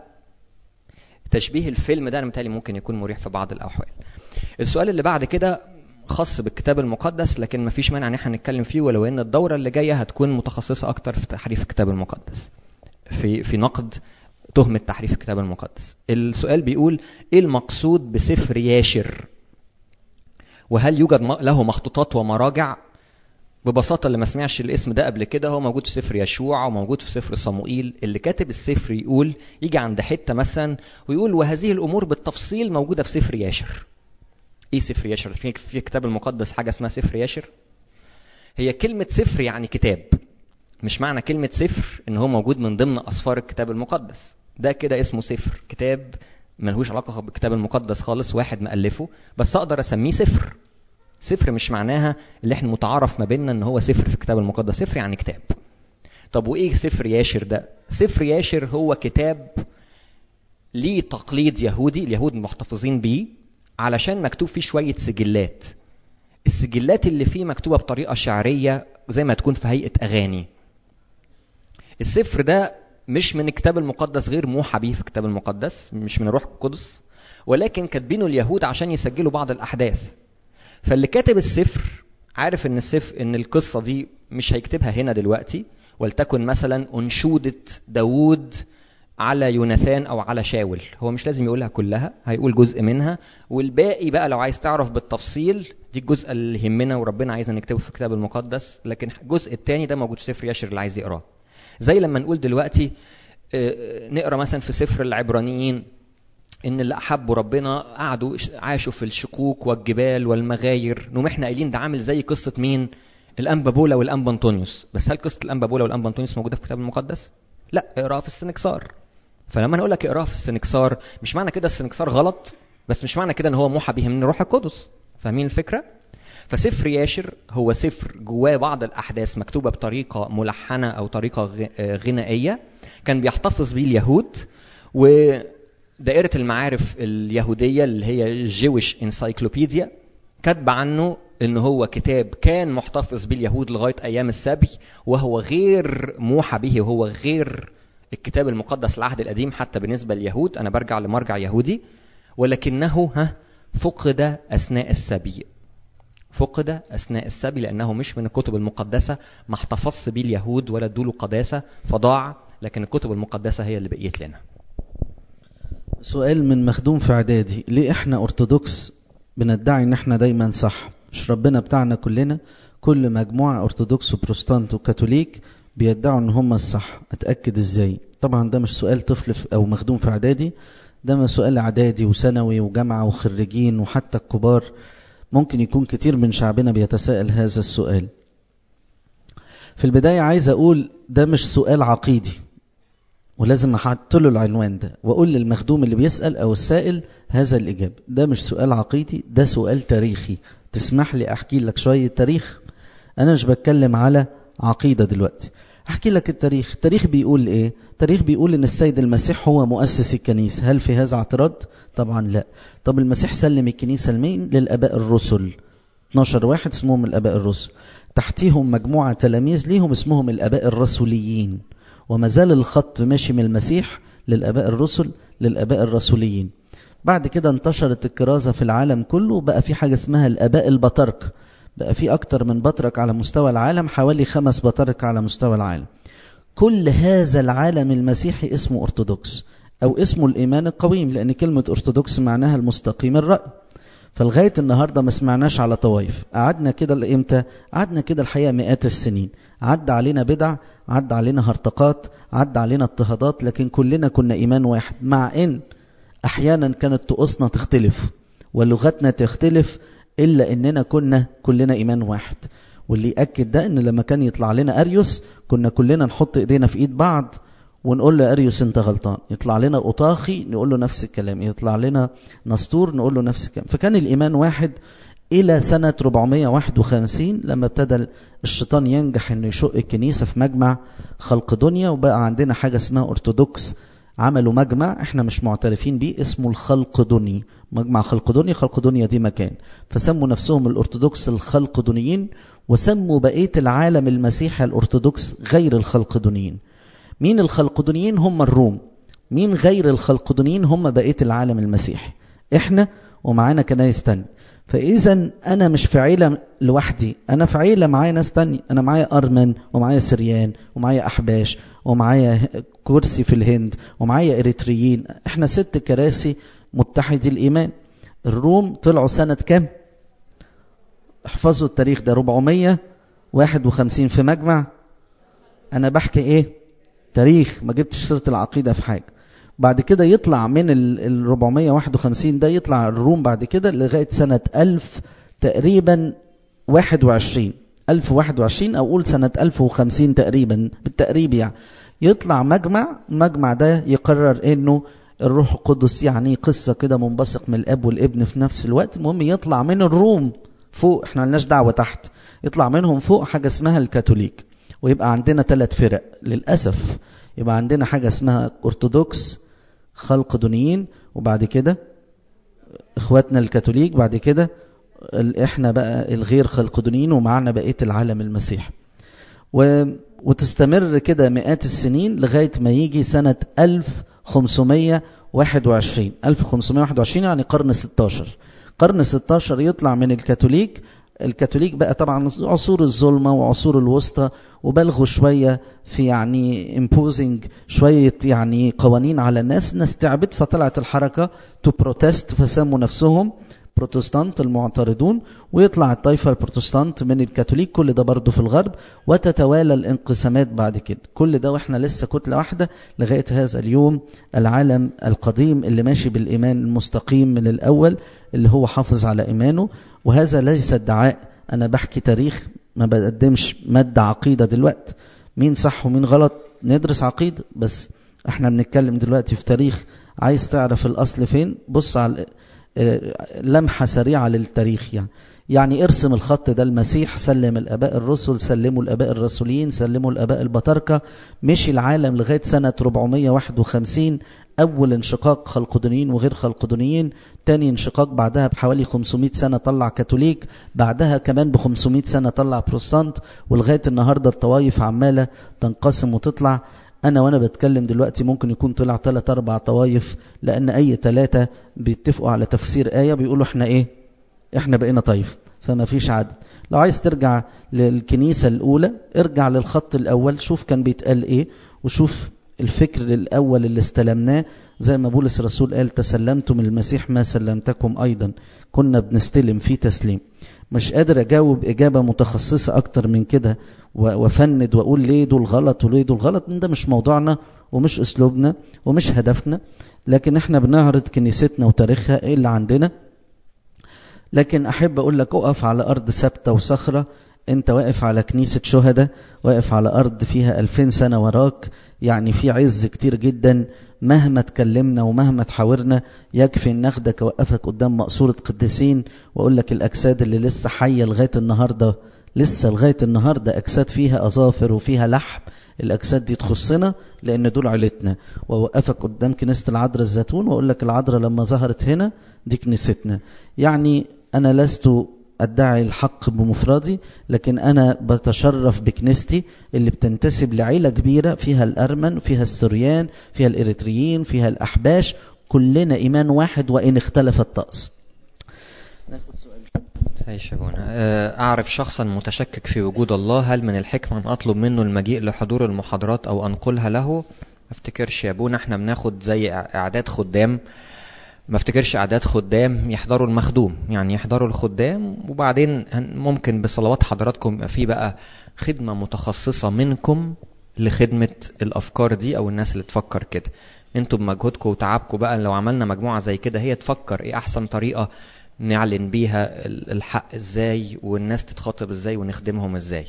تشبيه الفيلم ده انا متهيألي ممكن يكون مريح في بعض الاحوال السؤال اللي بعد كده خاص بالكتاب المقدس لكن ما فيش مانع ان احنا نتكلم فيه ولو ان الدوره اللي جايه هتكون متخصصه اكتر في تحريف الكتاب المقدس في في نقد تهمه تحريف الكتاب المقدس السؤال بيقول ايه المقصود بسفر ياشر وهل يوجد له مخطوطات ومراجع ببساطة اللي ما سمعش الاسم ده قبل كده هو موجود في سفر يشوع وموجود في سفر صموئيل اللي كاتب السفر يقول يجي عند حتة مثلا ويقول وهذه الأمور بالتفصيل موجودة في سفر ياشر ايه سفر ياشر في في الكتاب المقدس حاجة اسمها سفر ياشر هي كلمة سفر يعني كتاب مش معنى كلمة سفر ان هو موجود من ضمن أسفار الكتاب المقدس ده كده اسمه سفر كتاب ملهوش علاقة بالكتاب المقدس خالص واحد مألفه بس أقدر أسميه سفر سفر مش معناها اللي احنا متعارف ما بيننا ان هو سفر في الكتاب المقدس سفر يعني كتاب طب وايه سفر ياشر ده سفر ياشر هو كتاب ليه تقليد يهودي اليهود محتفظين بيه علشان مكتوب فيه شوية سجلات السجلات اللي فيه مكتوبة بطريقة شعرية زي ما تكون في هيئة أغاني السفر ده مش من الكتاب المقدس غير موحى به في الكتاب المقدس مش من الروح القدس ولكن كاتبينه اليهود عشان يسجلوا بعض الأحداث فاللي كاتب السفر عارف ان السفر ان القصه دي مش هيكتبها هنا دلوقتي ولتكن مثلا انشوده داوود على يوناثان او على شاول هو مش لازم يقولها كلها هيقول جزء منها والباقي بقى لو عايز تعرف بالتفصيل دي الجزء اللي يهمنا وربنا عايزنا نكتبه في الكتاب المقدس لكن الجزء الثاني ده موجود في سفر ياشر اللي عايز يقراه زي لما نقول دلوقتي نقرا مثلا في سفر العبرانيين ان اللي احبوا ربنا قعدوا عاشوا في الشكوك والجبال والمغاير نقوم احنا قايلين ده عامل زي قصه مين الانبا بولا والانبا انطونيوس بس هل قصه الانبا بولا والانبا انطونيوس موجوده في الكتاب المقدس لا اقراها في السنكسار فلما انا اقول لك اقراها في السنكسار مش معنى كده السنكسار غلط بس مش معنى كده ان هو موحى به من الروح القدس فاهمين الفكره فسفر ياشر هو سفر جواه بعض الاحداث مكتوبه بطريقه ملحنه او طريقه غنائيه كان بيحتفظ بيه اليهود و دائرة المعارف اليهودية اللي هي جويش انسايكلوبيديا كاتبة عنه ان هو كتاب كان محتفظ به اليهود لغاية ايام السبي وهو غير موحى به وهو غير الكتاب المقدس العهد القديم حتى بالنسبة لليهود انا برجع لمرجع يهودي ولكنه ها فقد اثناء السبي فقد اثناء السبي لانه مش من الكتب المقدسة ما احتفظش به اليهود ولا ادوله قداسة فضاع لكن الكتب المقدسة هي اللي بقيت لنا سؤال من مخدوم في اعدادي ليه احنا ارثوذكس بندعي ان احنا دايما صح مش ربنا بتاعنا كلنا كل مجموعة ارثوذكس وبروتستانت وكاثوليك بيدعوا ان هم الصح اتاكد ازاي طبعا ده مش سؤال طفل في او مخدوم في اعدادي ده سؤال اعدادي وثانوي وجامعه وخريجين وحتى الكبار ممكن يكون كتير من شعبنا بيتساءل هذا السؤال في البدايه عايز اقول ده مش سؤال عقيدي ولازم احط له العنوان ده واقول للمخدوم اللي بيسال او السائل هذا الاجابه ده مش سؤال عقيدي ده سؤال تاريخي تسمح لي احكي لك شويه تاريخ انا مش بتكلم على عقيده دلوقتي احكي لك التاريخ التاريخ بيقول ايه التاريخ بيقول ان السيد المسيح هو مؤسس الكنيسه هل في هذا اعتراض طبعا لا طب المسيح سلم الكنيسه لمين للاباء الرسل 12 واحد اسمهم الاباء الرسل تحتيهم مجموعه تلاميذ ليهم اسمهم الاباء الرسوليين وما زال الخط ماشي من المسيح للاباء الرسل للاباء الرسوليين بعد كده انتشرت الكرازه في العالم كله بقى في حاجه اسمها الاباء البطاركه بقى في أكتر من بطرك على مستوى العالم حوالي خمس بطرك على مستوى العالم كل هذا العالم المسيحي اسمه أرثوذكس أو اسمه الإيمان القويم لأن كلمة أرثوذكس معناها المستقيم الرأي فلغاية النهاردة ما سمعناش على طوائف قعدنا كده لإمتى قعدنا كده الحقيقة مئات السنين عدى علينا بدع عدى علينا هرطقات عدى علينا اضطهادات لكن كلنا كنا إيمان واحد مع إن أحيانا كانت طقوسنا تختلف ولغتنا تختلف الا اننا كنا كلنا ايمان واحد واللي ياكد ده ان لما كان يطلع لنا اريوس كنا كلنا نحط ايدينا في ايد بعض ونقول له اريوس انت غلطان يطلع لنا اوطاخي نقول له نفس الكلام يطلع لنا نسطور نقول له نفس الكلام فكان الايمان واحد الى سنه 451 لما ابتدى الشيطان ينجح انه يشق الكنيسه في مجمع خلق دنيا وبقى عندنا حاجه اسمها ارثوذكس عملوا مجمع احنا مش معترفين بيه اسمه الخلق دني مجمع خلق دنيا خلق دنيا دي مكان فسموا نفسهم الارثوذكس الخلق دنيين وسموا بقيه العالم المسيحي الارثوذكس غير الخلق دنيين مين الخلق دنيين هم الروم مين غير الخلق دنيين هم بقيه العالم المسيحي احنا ومعانا كنايس تانية فاذا انا مش في عيله لوحدي انا في عيله معايا ناس تانية انا معايا ارمن ومعايا سريان ومعايا احباش ومعايا كرسي في الهند ومعايا اريتريين احنا ست كراسي متحدي الايمان الروم طلعوا سنه كام احفظوا التاريخ ده 451 في مجمع انا بحكي ايه تاريخ ما جبتش سيره العقيده في حاجه بعد كده يطلع من ال 451 ده يطلع الروم بعد كده لغايه سنه 1000 تقريبا 21 1021 او قول سنه 1050 تقريبا بالتقريب يعني يطلع مجمع المجمع ده يقرر انه الروح القدس يعني قصة كده منبثق من الأب والابن في نفس الوقت المهم يطلع من الروم فوق احنا ملناش دعوة تحت يطلع منهم فوق حاجة اسمها الكاثوليك ويبقى عندنا ثلاث فرق للأسف يبقى عندنا حاجة اسمها أرثوذكس خلق دنيين وبعد كده اخواتنا الكاثوليك بعد كده احنا بقى الغير خلق دنيين ومعنا بقية العالم المسيحي و وتستمر كده مئات السنين لغاية ما يجي سنة 1521 1521 يعني قرن 16 قرن 16 يطلع من الكاثوليك الكاثوليك بقى طبعا عصور الظلمة وعصور الوسطى وبلغوا شوية في يعني imposing شوية يعني قوانين على الناس نستعبد فطلعت الحركة تو بروتست فسموا نفسهم بروتستانت المعترضون ويطلع الطائفة البروتستانت من الكاثوليك كل ده برضه في الغرب وتتوالى الانقسامات بعد كده كل ده واحنا لسه كتلة واحدة لغاية هذا اليوم العالم القديم اللي ماشي بالإيمان المستقيم من الأول اللي هو حافظ على إيمانه وهذا ليس ادعاء أنا بحكي تاريخ ما بقدمش مادة عقيدة دلوقتي مين صح ومين غلط ندرس عقيدة بس احنا بنتكلم دلوقتي في تاريخ عايز تعرف الأصل فين بص على لمحة سريعة للتاريخ يعني يعني ارسم الخط ده المسيح سلم الاباء الرسل سلموا الاباء الرسوليين سلموا الاباء البطاركه مشي العالم لغايه سنه 451 اول انشقاق خلقدونيين وغير خلقدونيين تاني انشقاق بعدها بحوالي 500 سنه طلع كاثوليك بعدها كمان ب 500 سنه طلع بروستانت ولغايه النهارده الطوائف عماله تنقسم وتطلع انا وانا بتكلم دلوقتي ممكن يكون طلع ثلاث اربع طوائف لان اي ثلاثه بيتفقوا على تفسير ايه بيقولوا احنا ايه احنا بقينا طائف فما فيش عدد لو عايز ترجع للكنيسه الاولى ارجع للخط الاول شوف كان بيتقال ايه وشوف الفكر الاول اللي استلمناه زي ما بولس الرسول قال تسلمتم المسيح ما سلمتكم ايضا كنا بنستلم في تسليم مش قادر اجاوب اجابه متخصصه اكتر من كده وافند واقول ليه دول غلط وليه دول غلط ده مش موضوعنا ومش اسلوبنا ومش هدفنا لكن احنا بنعرض كنيستنا وتاريخها ايه اللي عندنا لكن احب اقول لك اقف على ارض ثابته وصخره انت واقف على كنيسه شهداء واقف على ارض فيها ألفين سنه وراك يعني في عز كتير جدا مهما اتكلمنا ومهما تحاورنا يكفي ان اخدك اوقفك قدام مقصوره قديسين واقول لك الاجساد اللي لسه حيه لغايه النهارده لسه لغايه النهارده اجساد فيها اظافر وفيها لحم الاجساد دي تخصنا لان دول عيلتنا واوقفك قدام كنيسه العذراء الزيتون واقول لك العذراء لما ظهرت هنا دي كنيستنا يعني انا لست ادعي الحق بمفردي لكن انا بتشرف بكنيستي اللي بتنتسب لعيله كبيره فيها الارمن فيها السريان فيها الاريتريين فيها الاحباش كلنا ايمان واحد وان اختلف الطقس ناخد سؤال تعيش ابونا اعرف شخصا متشكك في وجود الله هل من الحكمه ان اطلب منه المجيء لحضور المحاضرات او انقلها له ما افتكرش يا ابونا احنا بناخد زي اعداد خدام ما افتكرش اعداد خدام يحضروا المخدوم يعني يحضروا الخدام وبعدين ممكن بصلوات حضراتكم يبقى في بقى خدمه متخصصه منكم لخدمه الافكار دي او الناس اللي تفكر كده انتوا بمجهودكم وتعبكم بقى لو عملنا مجموعه زي كده هي تفكر ايه احسن طريقه نعلن بيها الحق ازاي والناس تتخاطب ازاي ونخدمهم ازاي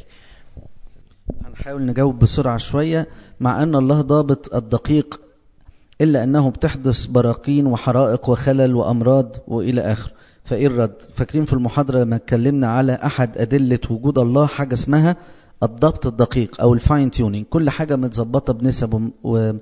هنحاول نجاوب بسرعه شويه مع ان الله ضابط الدقيق إلا أنه بتحدث براكين وحرائق وخلل وأمراض وإلى آخر فإيه الرد فاكرين في المحاضرة لما اتكلمنا على أحد أدلة وجود الله حاجة اسمها الضبط الدقيق أو الفاين تيونينج كل حاجة متظبطة بنسب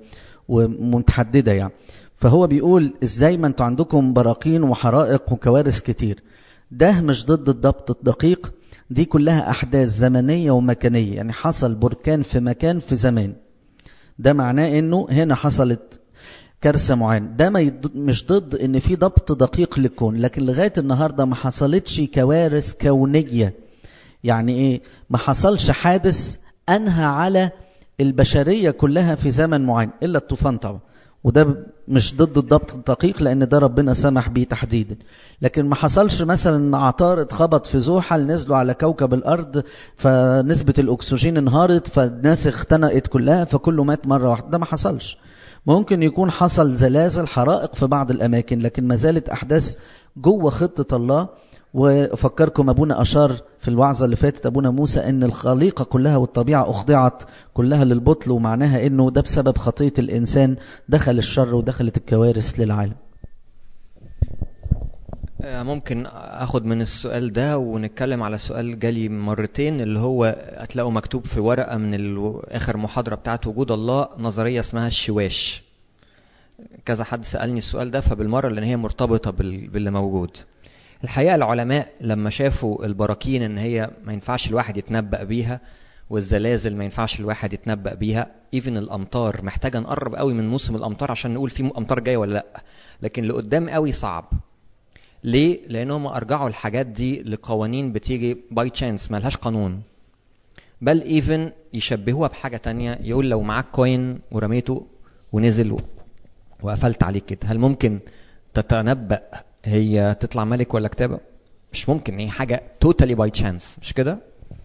ومتحددة يعني فهو بيقول ازاي ما انتوا عندكم براكين وحرائق وكوارث كتير ده مش ضد الضبط الدقيق دي كلها أحداث زمنية ومكانية يعني حصل بركان في مكان في زمان ده معناه انه هنا حصلت كارثه معينه ده ما يض... مش ضد ان في ضبط دقيق للكون لكن لغايه النهارده ما حصلتش كوارث كونيه يعني ايه ما حصلش حادث انهى على البشريه كلها في زمن معين الا الطوفان طبعا وده مش ضد الضبط الدقيق لان ده ربنا سمح بيه تحديدا لكن ما حصلش مثلا ان عطارد خبط في زحل نزلوا على كوكب الارض فنسبه الاكسجين انهارت فالناس اختنقت كلها فكله مات مره واحده ده ما حصلش ممكن يكون حصل زلازل حرائق في بعض الأماكن لكن ما زالت أحداث جوه خطة الله وفكركم أبونا أشار في الوعظة اللي فاتت أبونا موسى أن الخليقة كلها والطبيعة أخضعت كلها للبطل ومعناها أنه ده بسبب خطية الإنسان دخل الشر ودخلت الكوارث للعالم ممكن اخد من السؤال ده ونتكلم على سؤال جالي مرتين اللي هو هتلاقوا مكتوب في ورقه من اخر محاضره بتاعت وجود الله نظريه اسمها الشواش كذا حد سالني السؤال ده فبالمره لان هي مرتبطه باللي موجود الحقيقه العلماء لما شافوا البراكين ان هي ما ينفعش الواحد يتنبأ بيها والزلازل ما ينفعش الواحد يتنبأ بيها ايفن الامطار محتاجه نقرب قوي من موسم الامطار عشان نقول في امطار جايه ولا لا لكن لقدام قوي صعب ليه؟ لأنهم أرجعوا الحاجات دي لقوانين بتيجي باي تشانس ملهاش قانون بل ايفن يشبهوها بحاجة تانية يقول لو معاك كوين ورميته ونزل وقفلت عليه كده هل ممكن تتنبأ هي تطلع ملك ولا كتابة؟ مش ممكن هي حاجة توتالي باي تشانس مش كده؟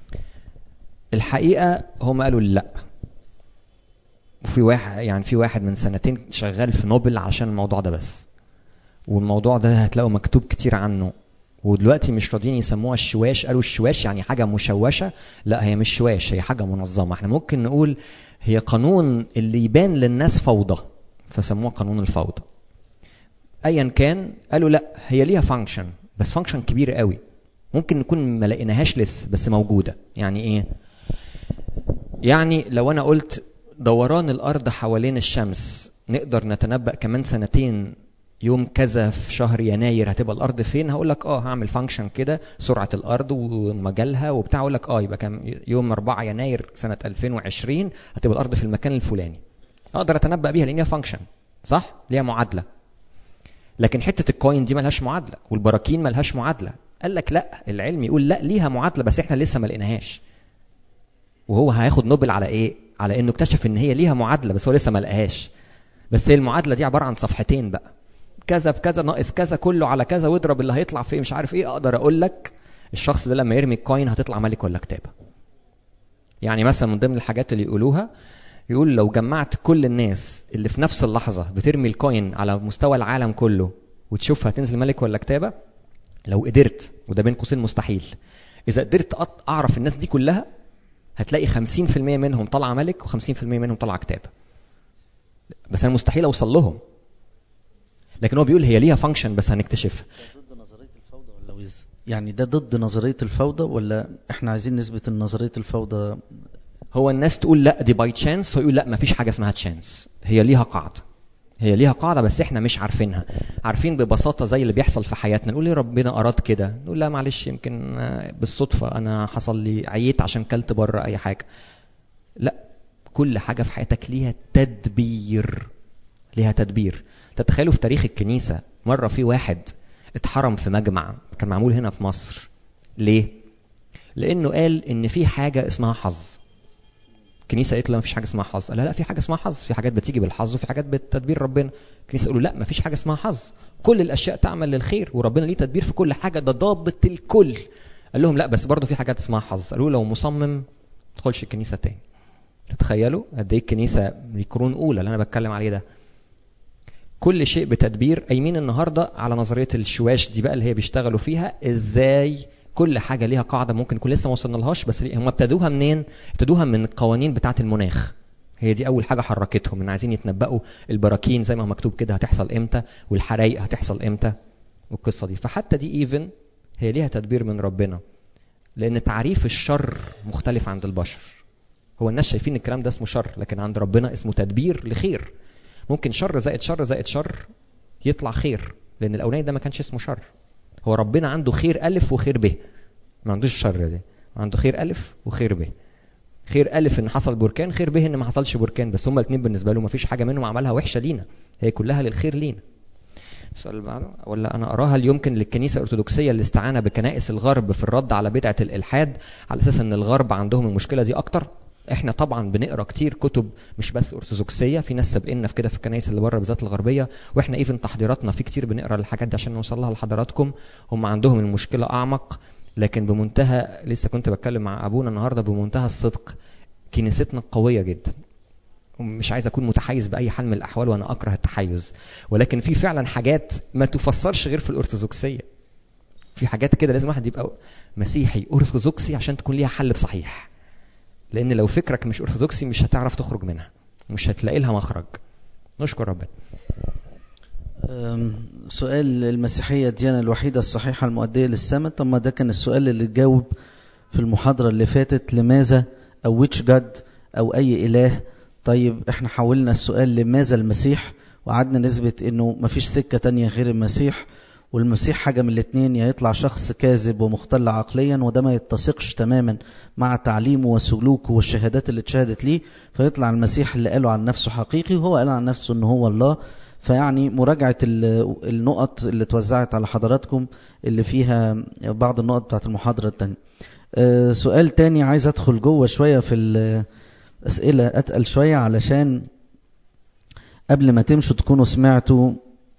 الحقيقة هم قالوا لا وفي واحد يعني في واحد من سنتين شغال في نوبل عشان الموضوع ده بس والموضوع ده هتلاقوا مكتوب كتير عنه ودلوقتي مش راضيين يسموها الشواش قالوا الشواش يعني حاجة مشوشة لا هي مش شواش هي حاجة منظمة احنا ممكن نقول هي قانون اللي يبان للناس فوضى فسموها قانون الفوضى ايا كان قالوا لا هي ليها فانكشن بس فانكشن كبير قوي ممكن نكون ما لقيناهاش لسه بس موجودة يعني ايه يعني لو انا قلت دوران الارض حوالين الشمس نقدر نتنبأ كمان سنتين يوم كذا في شهر يناير هتبقى الارض فين هقول لك اه هعمل فانكشن كده سرعه الارض ومجالها وبتاع اقول لك اه يبقى كام يوم 4 يناير سنه 2020 هتبقى الارض في المكان الفلاني اقدر اتنبأ بيها لان هي فانكشن صح ليها معادله لكن حته الكوين دي ملهاش معادله والبراكين ملهاش معادله قال لك لا العلم يقول لا ليها معادله بس احنا لسه ما لقيناهاش وهو هياخد نوبل على ايه على انه اكتشف ان هي ليها معادله بس هو لسه ما لقاهاش بس هي المعادله دي عباره عن صفحتين بقى كذا في كذا ناقص كذا كله على كذا واضرب اللي هيطلع فيه مش عارف ايه اقدر اقول لك الشخص ده لما يرمي الكوين هتطلع ملك ولا كتابه يعني مثلا من ضمن الحاجات اللي يقولوها يقول لو جمعت كل الناس اللي في نفس اللحظة بترمي الكوين على مستوى العالم كله وتشوفها تنزل ملك ولا كتابة لو قدرت وده بين قوسين مستحيل إذا قدرت أعرف الناس دي كلها هتلاقي 50% منهم طالعة ملك و50% منهم طالعة كتابة بس أنا مستحيل أوصل لهم لكن هو بيقول هي ليها فانكشن بس هنكتشفها ضد نظرية الفوضى ولا وز يعني ده ضد نظرية الفوضى ولا احنا عايزين نثبت ان نظرية الفوضى هو الناس تقول لا دي باي تشانس هو يقول لا مفيش حاجه اسمها تشانس هي ليها قاعده هي ليها قاعده بس احنا مش عارفينها عارفين ببساطه زي اللي بيحصل في حياتنا نقول ليه ربنا اراد كده نقول لا معلش يمكن بالصدفه انا حصل لي عييت عشان كلت بره اي حاجه لا كل حاجه في حياتك ليها تدبير ليها تدبير تتخيلوا في تاريخ الكنيسه مره في واحد اتحرم في مجمع كان معمول هنا في مصر ليه لانه قال ان في حاجه اسمها حظ الكنيسه قالت له ما فيش حاجه اسمها حظ قال لا في حاجه اسمها حظ في حاجات بتيجي بالحظ وفي حاجات بتدبير ربنا الكنيسه قالوا لا ما فيش حاجه اسمها حظ كل الاشياء تعمل للخير وربنا ليه تدبير في كل حاجه ده ضابط الكل قال لهم لا بس برضه في حاجات اسمها حظ قالوا لو مصمم ما تدخلش الكنيسه تاني تتخيلوا قد ايه الكنيسه قرون اولى اللي انا بتكلم عليه ده كل شيء بتدبير قايمين النهارده على نظريه الشواش دي بقى اللي هي بيشتغلوا فيها ازاي كل حاجه ليها قاعده ممكن نكون لسه ما وصلنا لهاش بس هم ابتدوها منين؟ ابتدوها من القوانين بتاعه المناخ هي دي اول حاجه حركتهم ان عايزين يتنبؤوا البراكين زي ما مكتوب كده هتحصل امتى والحرايق هتحصل امتى والقصه دي فحتى دي ايفن هي ليها تدبير من ربنا لان تعريف الشر مختلف عند البشر هو الناس شايفين الكلام ده اسمه شر لكن عند ربنا اسمه تدبير لخير ممكن شر زائد شر زائد شر يطلع خير لان الاولاني ده ما كانش اسمه شر هو ربنا عنده خير ألف وخير ب ما عندوش الشر ده عنده خير ألف وخير ب خير ألف إن حصل بركان خير ب إن ما حصلش بركان بس هما الاثنين بالنسبة له ما فيش حاجة منهم عملها وحشة لينا هي كلها للخير لينا السؤال اللي بعده ولا أنا أراها هل يمكن للكنيسة الأرثوذكسية الاستعانة بكنائس الغرب في الرد على بدعة الإلحاد على أساس إن الغرب عندهم المشكلة دي أكتر احنا طبعا بنقرا كتير كتب مش بس ارثوذكسيه في ناس سابقنا في كده في الكنائس اللي بره بالذات الغربيه واحنا ايفن تحضيراتنا في كتير بنقرا الحاجات دي عشان نوصل لها لحضراتكم هم عندهم المشكله اعمق لكن بمنتهى لسه كنت بتكلم مع ابونا النهارده بمنتهى الصدق كنيستنا قويه جدا مش عايز اكون متحيز باي حال من الاحوال وانا اكره التحيز ولكن في فعلا حاجات ما تفسرش غير في الارثوذكسيه في حاجات كده لازم واحد يبقى مسيحي ارثوذكسي عشان تكون ليها حل بصحيح لان لو فكرك مش ارثوذكسي مش هتعرف تخرج منها مش هتلاقي لها مخرج نشكر ربنا سؤال المسيحية الديانة الوحيدة الصحيحة المؤدية للسماء طب ما ده كان السؤال اللي تجاوب في المحاضرة اللي فاتت لماذا أو ويتش جاد أو أي إله طيب احنا حولنا السؤال لماذا المسيح وقعدنا نثبت انه مفيش سكة تانية غير المسيح والمسيح حاجة من الاتنين يا يطلع شخص كاذب ومختل عقليا وده ما يتسقش تماما مع تعليمه وسلوكه والشهادات اللي اتشهدت ليه فيطلع المسيح اللي قاله عن نفسه حقيقي وهو قال عن نفسه ان هو الله فيعني مراجعة النقط اللي توزعت على حضراتكم اللي فيها بعض النقط بتاعت المحاضرة التانية أه سؤال تاني عايز ادخل جوه شوية في الأسئلة أتقل شوية علشان قبل ما تمشوا تكونوا سمعتوا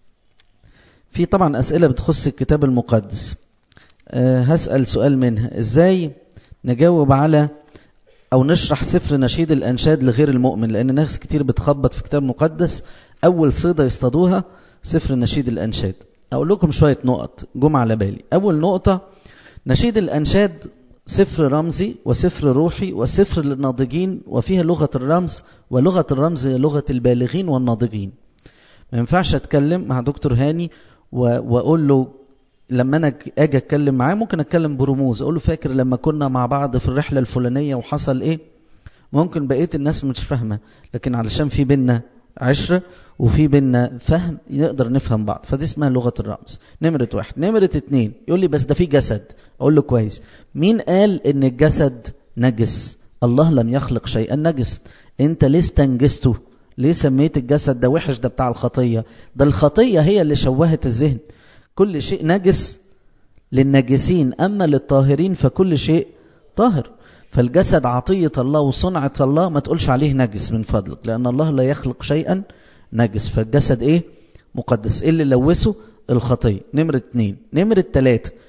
في طبعا أسئلة بتخص الكتاب المقدس أه هسأل سؤال منها إزاي نجاوب على أو نشرح سفر نشيد الأنشاد لغير المؤمن لأن ناس كتير بتخبط في كتاب مقدس أول صيدة يصطادوها سفر نشيد الأنشاد أقول لكم شوية نقط جم على بالي أول نقطة نشيد الأنشاد سفر رمزي وسفر روحي وسفر للناضجين وفيها لغة الرمز ولغة الرمز هي لغة البالغين والناضجين ما ينفعش أتكلم مع دكتور هاني واقول له لما انا اجي اتكلم معاه ممكن اتكلم برموز اقول له فاكر لما كنا مع بعض في الرحله الفلانيه وحصل ايه ممكن بقيه الناس مش فاهمه لكن علشان في بينا عشره وفي بينا فهم نقدر نفهم بعض فدي اسمها لغه الرمز نمره واحد نمره اتنين يقول لي بس ده في جسد اقول له كويس مين قال ان الجسد نجس الله لم يخلق شيئا نجس انت ليه استنجسته ليه سميت الجسد ده وحش ده بتاع الخطيه ده الخطيه هي اللي شوهت الذهن كل شيء نجس للنجسين أما للطاهرين فكل شيء طاهر فالجسد عطية الله وصنعة الله ما تقولش عليه نجس من فضلك لأن الله لا يخلق شيئا نجس فالجسد إيه مقدس إيه اللي لوثه الخطية نمرة اتنين نمرة تلاتة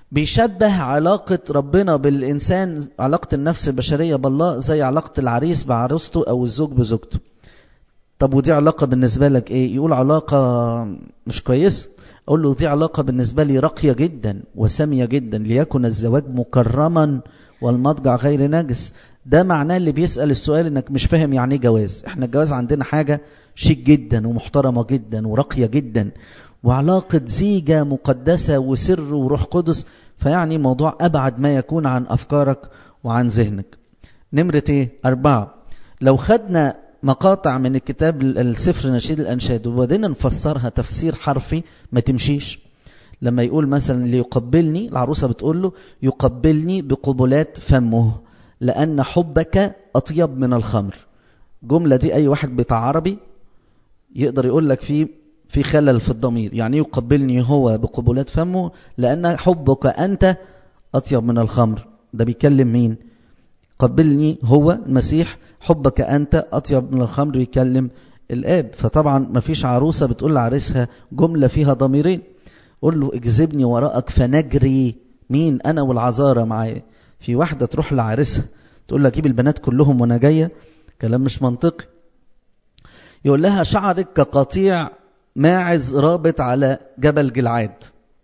بيشبه علاقة ربنا بالإنسان علاقة النفس البشرية بالله زي علاقة العريس بعروسته أو الزوج بزوجته طب ودي علاقة بالنسبة لك إيه يقول علاقة مش كويس أقول له دي علاقة بالنسبة لي راقية جدا وسامية جدا ليكن الزواج مكرما والمضجع غير نجس ده معناه اللي بيسأل السؤال انك مش فاهم يعني ايه جواز احنا الجواز عندنا حاجة شيك جدا ومحترمة جدا وراقية جدا وعلاقة زيجة مقدسة وسر وروح قدس فيعني موضوع أبعد ما يكون عن أفكارك وعن ذهنك نمرة ايه أربعة لو خدنا مقاطع من الكتاب السفر نشيد الأنشاد وبعدين نفسرها تفسير حرفي ما تمشيش لما يقول مثلا ليقبلني العروسة بتقول له يقبلني بقبلات فمه لأن حبك أطيب من الخمر جملة دي أي واحد بتاع عربي يقدر يقول لك في في خلل في الضمير يعني يقبلني هو بقبلات فمه لأن حبك أنت أطيب من الخمر ده بيكلم مين قبلني هو المسيح حبك أنت أطيب من الخمر بيكلم الآب فطبعا ما فيش عروسة بتقول لعريسها جملة فيها ضميرين قول له اجذبني وراءك فنجري مين أنا والعذارة معايا في واحدة تروح لعريسها تقول لها جيب البنات كلهم وانا جاية كلام مش منطقي يقول لها شعرك كقطيع ماعز رابط على جبل جلعاد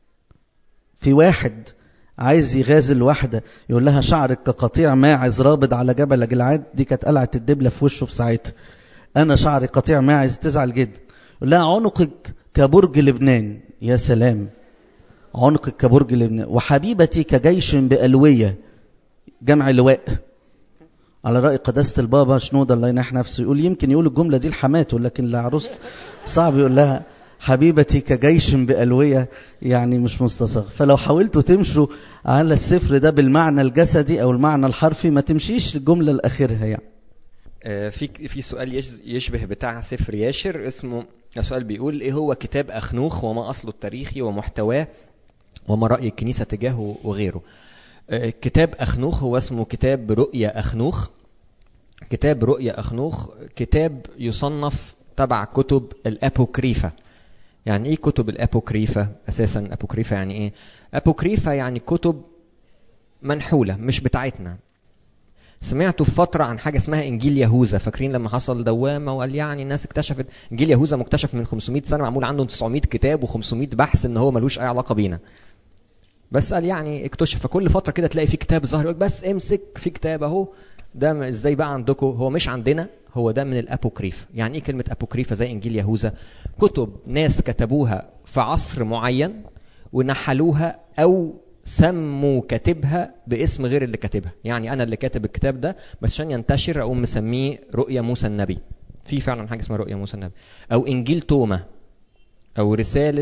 في واحد عايز يغازل واحدة يقول لها شعرك كقطيع ماعز رابط على جبل جلعاد دي كانت قلعة الدبلة في وشه في ساعتها أنا شعري قطيع ماعز تزعل جدا يقول لها عنقك كبرج لبنان يا سلام عنقك كبرج لبنان وحبيبتي كجيش بألوية جمع لواء على رأي قداسة البابا شنودة الله ينح نفسه يقول يمكن يقول الجملة دي لحماته لكن لعروسته صعب يقول لها حبيبتي كجيش بألوية يعني مش مستصغ فلو حاولتوا تمشوا على السفر ده بالمعنى الجسدي أو المعنى الحرفي ما تمشيش الجملة الأخيرها يعني في في سؤال يشبه بتاع سفر ياشر اسمه السؤال بيقول ايه هو كتاب اخنوخ وما اصله التاريخي ومحتواه وما راي الكنيسه تجاهه وغيره كتاب أخنوخ هو اسمه كتاب رؤيا أخنوخ كتاب رؤيا أخنوخ كتاب يصنف تبع كتب الأبوكريفة يعني إيه كتب الأبوكريفة أساسا أبوكريفة يعني إيه أبوكريفة يعني كتب منحولة مش بتاعتنا سمعتوا في فترة عن حاجة اسمها إنجيل يهوذا فاكرين لما حصل دوامة وقال يعني الناس اكتشفت إنجيل يهوذا مكتشف من 500 سنة معمول عنده 900 كتاب و500 بحث إن هو ملوش أي علاقة بينا بس قال يعني اكتشف فكل فتره كده تلاقي في كتاب ظهر يقول بس امسك في كتاب اهو ده ازاي بقى عندكم هو مش عندنا هو ده من الابوكريف يعني ايه كلمه ابوكريفه زي انجيل يهوذا كتب ناس كتبوها في عصر معين ونحلوها او سموا كاتبها باسم غير اللي كاتبها يعني انا اللي كاتب الكتاب ده بس عشان ينتشر اقوم مسميه رؤيا موسى النبي في فعلا حاجه اسمها رؤيا موسى النبي او انجيل توما او رساله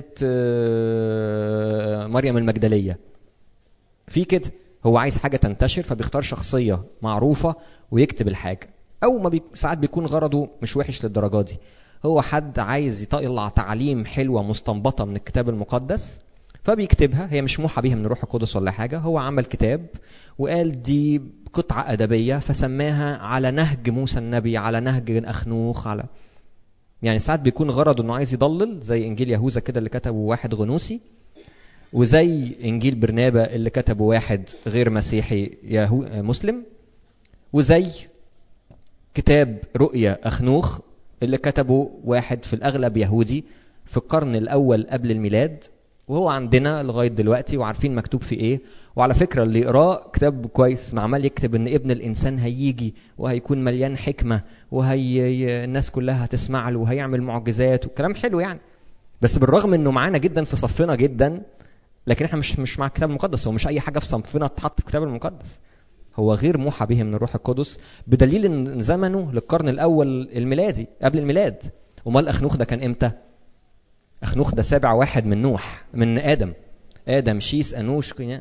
مريم المجدليه في كده هو عايز حاجه تنتشر فبيختار شخصيه معروفه ويكتب الحاجه او ما بي... ساعات بيكون غرضه مش وحش للدرجه دي هو حد عايز يطلع تعليم حلوه مستنبطه من الكتاب المقدس فبيكتبها هي مش موحى بيها من الروح القدس ولا حاجه هو عمل كتاب وقال دي قطعه ادبيه فسماها على نهج موسى النبي على نهج اخنوخ على يعني ساعات بيكون غرضه انه عايز يضلل زي انجيل يهوذا كده اللي كتبه واحد غنوسي وزي انجيل برنابا اللي كتبه واحد غير مسيحي يهو مسلم وزي كتاب رؤيا اخنوخ اللي كتبه واحد في الاغلب يهودي في القرن الاول قبل الميلاد وهو عندنا لغايه دلوقتي وعارفين مكتوب في ايه وعلى فكره اللي يقراه كتاب كويس عمال يكتب ان ابن الانسان هيجي وهيكون مليان حكمه وهي الناس كلها هتسمع له وهيعمل معجزات وكلام حلو يعني بس بالرغم انه معانا جدا في صفنا جدا لكن احنا مش مش مع الكتاب المقدس هو مش اي حاجه في صنفنا تتحط في الكتاب المقدس هو غير موحى به من الروح القدس بدليل ان زمنه للقرن الاول الميلادي قبل الميلاد امال اخنوخ ده كان امتى اخنوخ ده سابع واحد من نوح من ادم ادم شيس انوش قيان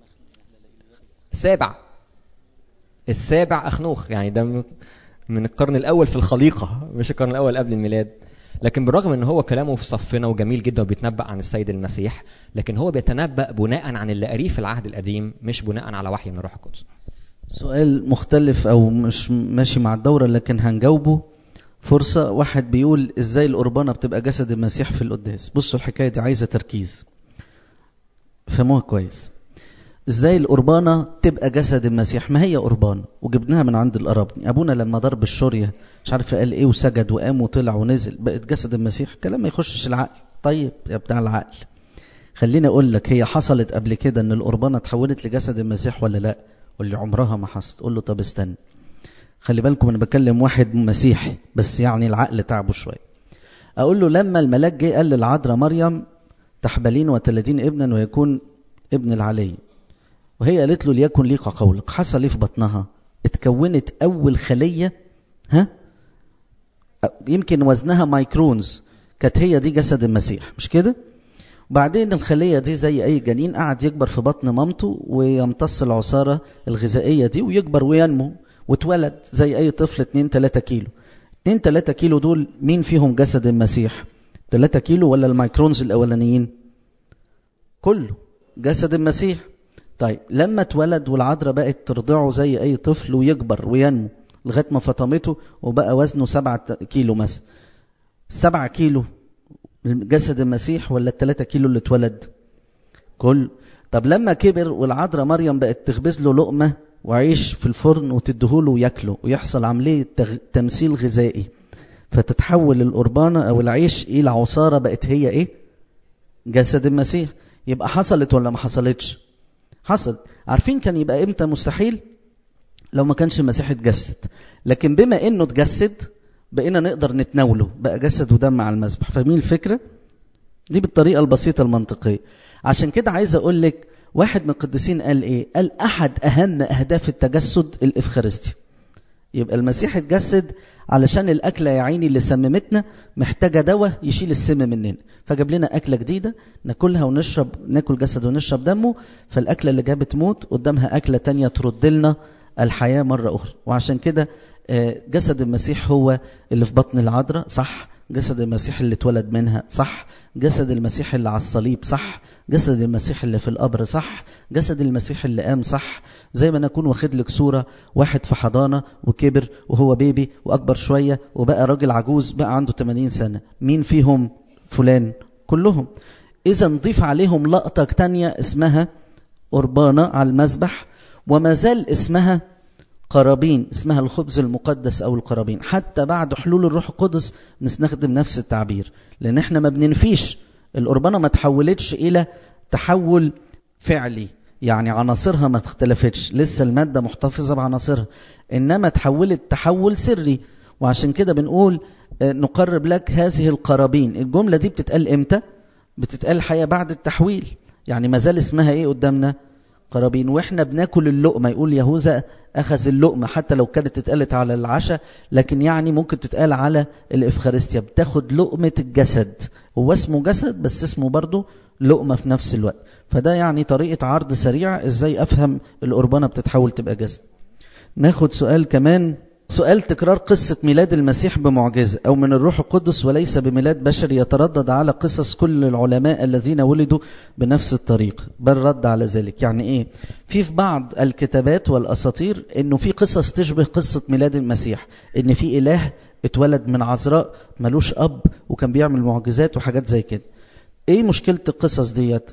سابع السابع اخنوخ يعني ده من القرن الاول في الخليقه مش القرن الاول قبل الميلاد لكن بالرغم ان هو كلامه في صفنا وجميل جدا وبيتنبأ عن السيد المسيح لكن هو بيتنبأ بناء عن اللي قريه في العهد القديم مش بناء على وحي من الروح القدس سؤال مختلف او مش ماشي مع الدورة لكن هنجاوبه فرصة واحد بيقول ازاي القربانة بتبقى جسد المسيح في القداس بصوا الحكاية دي عايزة تركيز فهموها كويس ازاي القربانة تبقى جسد المسيح ما هي قربانة وجبناها من عند القرابني ابونا لما ضرب الشورية مش عارف قال ايه وسجد وقام وطلع ونزل بقت جسد المسيح كلام ما يخشش العقل طيب يا بتاع العقل خليني اقول لك هي حصلت قبل كده ان القربانة اتحولت لجسد المسيح ولا لا واللي عمرها ما حصلت قول له طب استنى خلي بالكم انا بكلم واحد مسيحي بس يعني العقل تعبه شويه اقول له لما الملاك جه قال للعذراء مريم تحبلين وتلدين ابنا ويكون ابن العلي وهي قالت له ليكن ليك قولك حصل ايه في بطنها اتكونت اول خليه ها يمكن وزنها مايكرونز كانت هي دي جسد المسيح مش كده وبعدين الخلية دي زي أي جنين قعد يكبر في بطن مامته ويمتص العصارة الغذائية دي ويكبر وينمو واتولد زي أي طفل 2 3 كيلو 2 3 كيلو دول مين فيهم جسد المسيح 3 كيلو ولا المايكرونز الأولانيين كله جسد المسيح طيب لما اتولد والعذراء بقت ترضعه زي أي طفل ويكبر وينمو لغاية ما فطمته وبقى وزنه 7 كيلو مثلا 7 كيلو جسد المسيح ولا الثلاثة كيلو اللي اتولد كل طب لما كبر والعذراء مريم بقت تخبز له لقمة وعيش في الفرن وتديهوله وياكله ويحصل عملية تمثيل غذائي فتتحول القربانة أو العيش إلى عصارة بقت هي إيه؟ جسد المسيح يبقى حصلت ولا ما حصلتش؟ حصلت عارفين كان يبقى إمتى مستحيل؟ لو ما كانش المسيح اتجسد لكن بما إنه اتجسد بقينا نقدر نتناوله بقى جسد ودم على المذبح فاهمين الفكرة دي بالطريقة البسيطة المنطقية عشان كده عايز أقول لك واحد من القديسين قال إيه قال أحد أهم أهداف التجسد الإفخارستي يبقى المسيح اتجسد علشان الأكلة يا عيني اللي سممتنا محتاجة دواء يشيل السم مننا فجاب لنا أكلة جديدة ناكلها ونشرب ناكل جسد ونشرب دمه فالأكلة اللي جابت موت قدامها أكلة تانية ترد لنا الحياة مرة أخرى وعشان كده جسد المسيح هو اللي في بطن العذراء صح جسد المسيح اللي اتولد منها صح جسد المسيح اللي على الصليب صح جسد المسيح اللي في القبر صح جسد المسيح اللي قام صح زي ما انا اكون واخد لك صوره واحد في حضانه وكبر وهو بيبي واكبر شويه وبقى راجل عجوز بقى عنده 80 سنه مين فيهم فلان كلهم اذا نضيف عليهم لقطه تانية اسمها قربانه على المذبح وما زال اسمها قرابين اسمها الخبز المقدس او القرابين حتى بعد حلول الروح القدس نستخدم نفس التعبير لان احنا ما بننفيش القربانه ما تحولتش الى تحول فعلي يعني عناصرها ما اختلفتش لسه الماده محتفظه بعناصرها انما تحولت تحول سري وعشان كده بنقول نقرب لك هذه القرابين الجمله دي بتتقال امتى بتتقال الحقيقه بعد التحويل يعني ما زال اسمها ايه قدامنا قرابين واحنا بناكل اللقمه يقول يهوذا اخذ اللقمه حتى لو كانت اتقالت على العشاء لكن يعني ممكن تتقال على الافخارستيا بتاخد لقمه الجسد هو اسمه جسد بس اسمه برضه لقمه في نفس الوقت فده يعني طريقه عرض سريع ازاي افهم القربانه بتتحول تبقى جسد ناخد سؤال كمان سؤال تكرار قصة ميلاد المسيح بمعجزة أو من الروح القدس وليس بميلاد بشري يتردد على قصص كل العلماء الذين ولدوا بنفس الطريق بل رد على ذلك يعني إيه في في بعض الكتابات والأساطير إنه في قصص تشبه قصة ميلاد المسيح إن في إله اتولد من عذراء ملوش أب وكان بيعمل معجزات وحاجات زي كده إيه مشكلة القصص ديت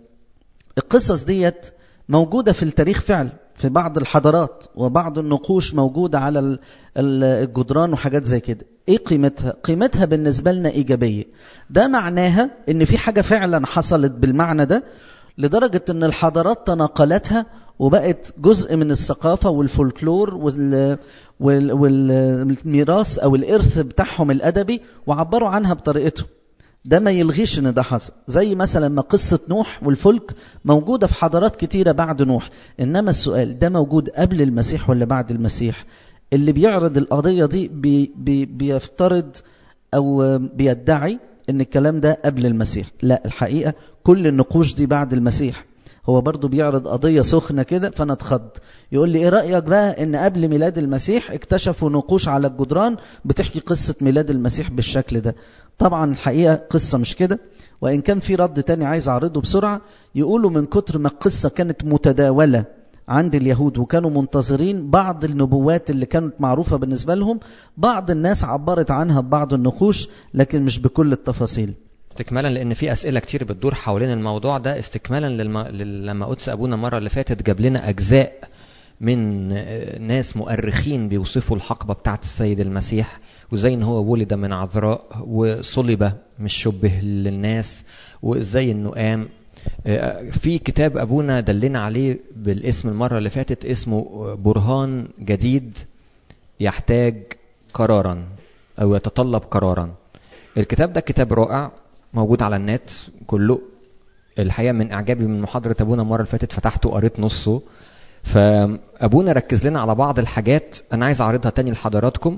القصص ديت موجودة في التاريخ فعلا في بعض الحضارات وبعض النقوش موجودة على الجدران وحاجات زي كده ايه قيمتها قيمتها بالنسبة لنا ايجابية ده معناها ان في حاجة فعلا حصلت بالمعنى ده لدرجة ان الحضارات تناقلتها وبقت جزء من الثقافة والفولكلور وال... وال... والميراث او الارث بتاعهم الادبي وعبروا عنها بطريقتهم ده ما يلغيش ان ده حصل زي مثلا ما قصة نوح والفلك موجودة في حضارات كتيرة بعد نوح انما السؤال ده موجود قبل المسيح ولا بعد المسيح اللي بيعرض القضية دي بي بي بيفترض او بيدعي ان الكلام ده قبل المسيح لا الحقيقة كل النقوش دي بعد المسيح هو برضه بيعرض قضية سخنة كده فأنا اتخض يقول لي إيه رأيك بقى إن قبل ميلاد المسيح اكتشفوا نقوش على الجدران بتحكي قصة ميلاد المسيح بالشكل ده طبعا الحقيقة قصة مش كده وإن كان في رد تاني عايز أعرضه بسرعة يقولوا من كتر ما القصة كانت متداولة عند اليهود وكانوا منتظرين بعض النبوات اللي كانت معروفة بالنسبة لهم بعض الناس عبرت عنها ببعض النقوش لكن مش بكل التفاصيل استكمالا لان في اسئله كتير بتدور حوالين الموضوع ده استكمالا للم... لما قدس ابونا المره اللي فاتت جاب لنا اجزاء من ناس مؤرخين بيوصفوا الحقبه بتاعه السيد المسيح وازاي ان هو ولد من عذراء وصلب مش شبه للناس وازاي انه قام في كتاب ابونا دلنا عليه بالاسم المره اللي فاتت اسمه برهان جديد يحتاج قرارا او يتطلب قرارا الكتاب ده كتاب رائع موجود على النت كله الحقيقه من اعجابي من محاضره ابونا المره اللي فاتت فتحته وقريت نصه فابونا ركز لنا على بعض الحاجات انا عايز اعرضها تاني لحضراتكم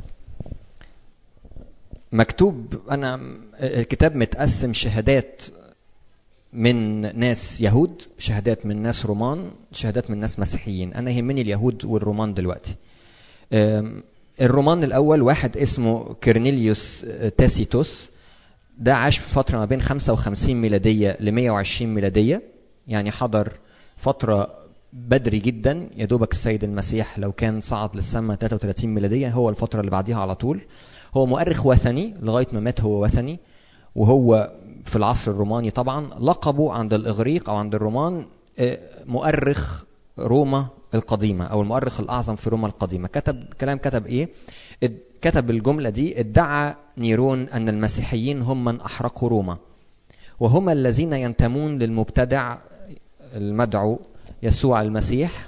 مكتوب انا الكتاب متقسم شهادات من ناس يهود شهادات من ناس رومان شهادات من ناس مسيحيين انا يهمني اليهود والرومان دلوقتي الرومان الاول واحد اسمه كرنيليوس تاسيتوس ده عاش في فتره ما بين 55 ميلاديه ل 120 ميلاديه يعني حضر فتره بدري جدا يا دوبك السيد المسيح لو كان صعد للسماء 33 ميلاديه هو الفتره اللي بعديها على طول هو مؤرخ وثني لغايه ما مات هو وثني وهو في العصر الروماني طبعا لقبه عند الاغريق او عند الرومان مؤرخ روما القديمه او المؤرخ الاعظم في روما القديمه كتب كلام كتب ايه كتب الجمله دي ادعى نيرون ان المسيحيين هم من احرقوا روما وهم الذين ينتمون للمبتدع المدعو يسوع المسيح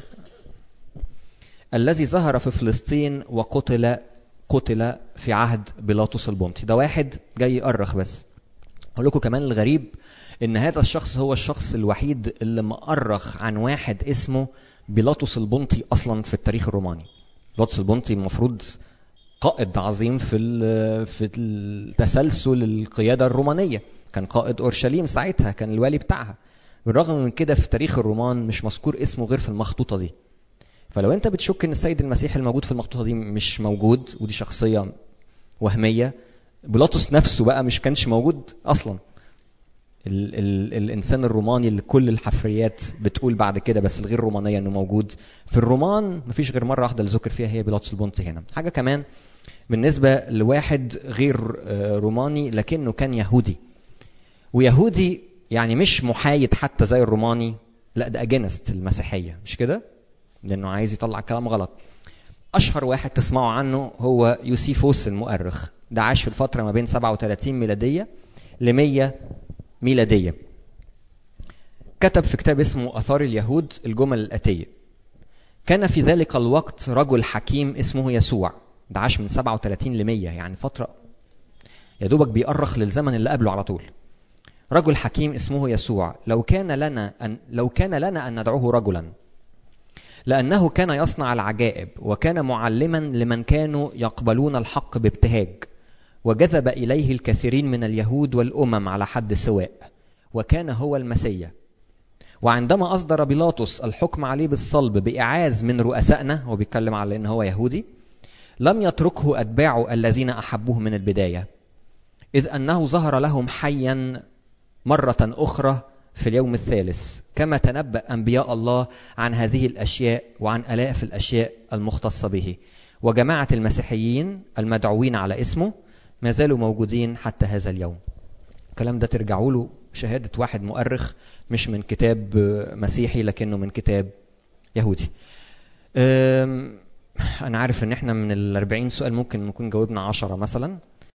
الذي ظهر في فلسطين وقتل قتل في عهد بيلاطس البنطي ده واحد جاي يؤرخ بس اقول لكم كمان الغريب ان هذا الشخص هو الشخص الوحيد اللي مؤرخ عن واحد اسمه بيلاطس البنطي اصلا في التاريخ الروماني بيلاطس البنطي المفروض قائد عظيم في في التسلسل القياده الرومانيه كان قائد اورشليم ساعتها كان الوالي بتاعها بالرغم من كده في تاريخ الرومان مش مذكور اسمه غير في المخطوطه دي فلو انت بتشك ان السيد المسيح الموجود في المخطوطه دي مش موجود ودي شخصيه وهميه بيلاطس نفسه بقى مش كانش موجود اصلا ال ال الانسان الروماني اللي كل الحفريات بتقول بعد كده بس الغير رومانيه انه موجود في الرومان مفيش غير مره واحده اللي ذكر فيها هي بيلاطس البنطي هنا حاجه كمان بالنسبه لواحد غير روماني لكنه كان يهودي ويهودي يعني مش محايد حتى زي الروماني لا ده اجينست المسيحيه مش كده لانه عايز يطلع كلام غلط اشهر واحد تسمعوا عنه هو يوسيفوس المؤرخ ده عاش في الفتره ما بين 37 ميلاديه ل 100 ميلاديه كتب في كتاب اسمه اثار اليهود الجمل الاتيه كان في ذلك الوقت رجل حكيم اسمه يسوع ده عاش من 37 ل 100 يعني فتره يا دوبك بيأرخ للزمن اللي قبله على طول رجل حكيم اسمه يسوع لو كان لنا أن لو كان لنا أن ندعوه رجلا لأنه كان يصنع العجائب وكان معلما لمن كانوا يقبلون الحق بابتهاج وجذب إليه الكثيرين من اليهود والأمم على حد سواء وكان هو المسيا وعندما أصدر بيلاطس الحكم عليه بالصلب بإعاز من رؤسائنا هو بيتكلم على أن هو يهودي لم يتركه أتباعه الذين أحبوه من البداية إذ أنه ظهر لهم حيا مرة أخرى في اليوم الثالث كما تنبأ أنبياء الله عن هذه الأشياء وعن آلاف الأشياء المختصة به وجماعة المسيحيين المدعوين على اسمه ما زالوا موجودين حتى هذا اليوم الكلام ده ترجعوا له شهادة واحد مؤرخ مش من كتاب مسيحي لكنه من كتاب يهودي أنا عارف ان احنا من ال 40 سؤال ممكن نكون جاوبنا 10 مثلا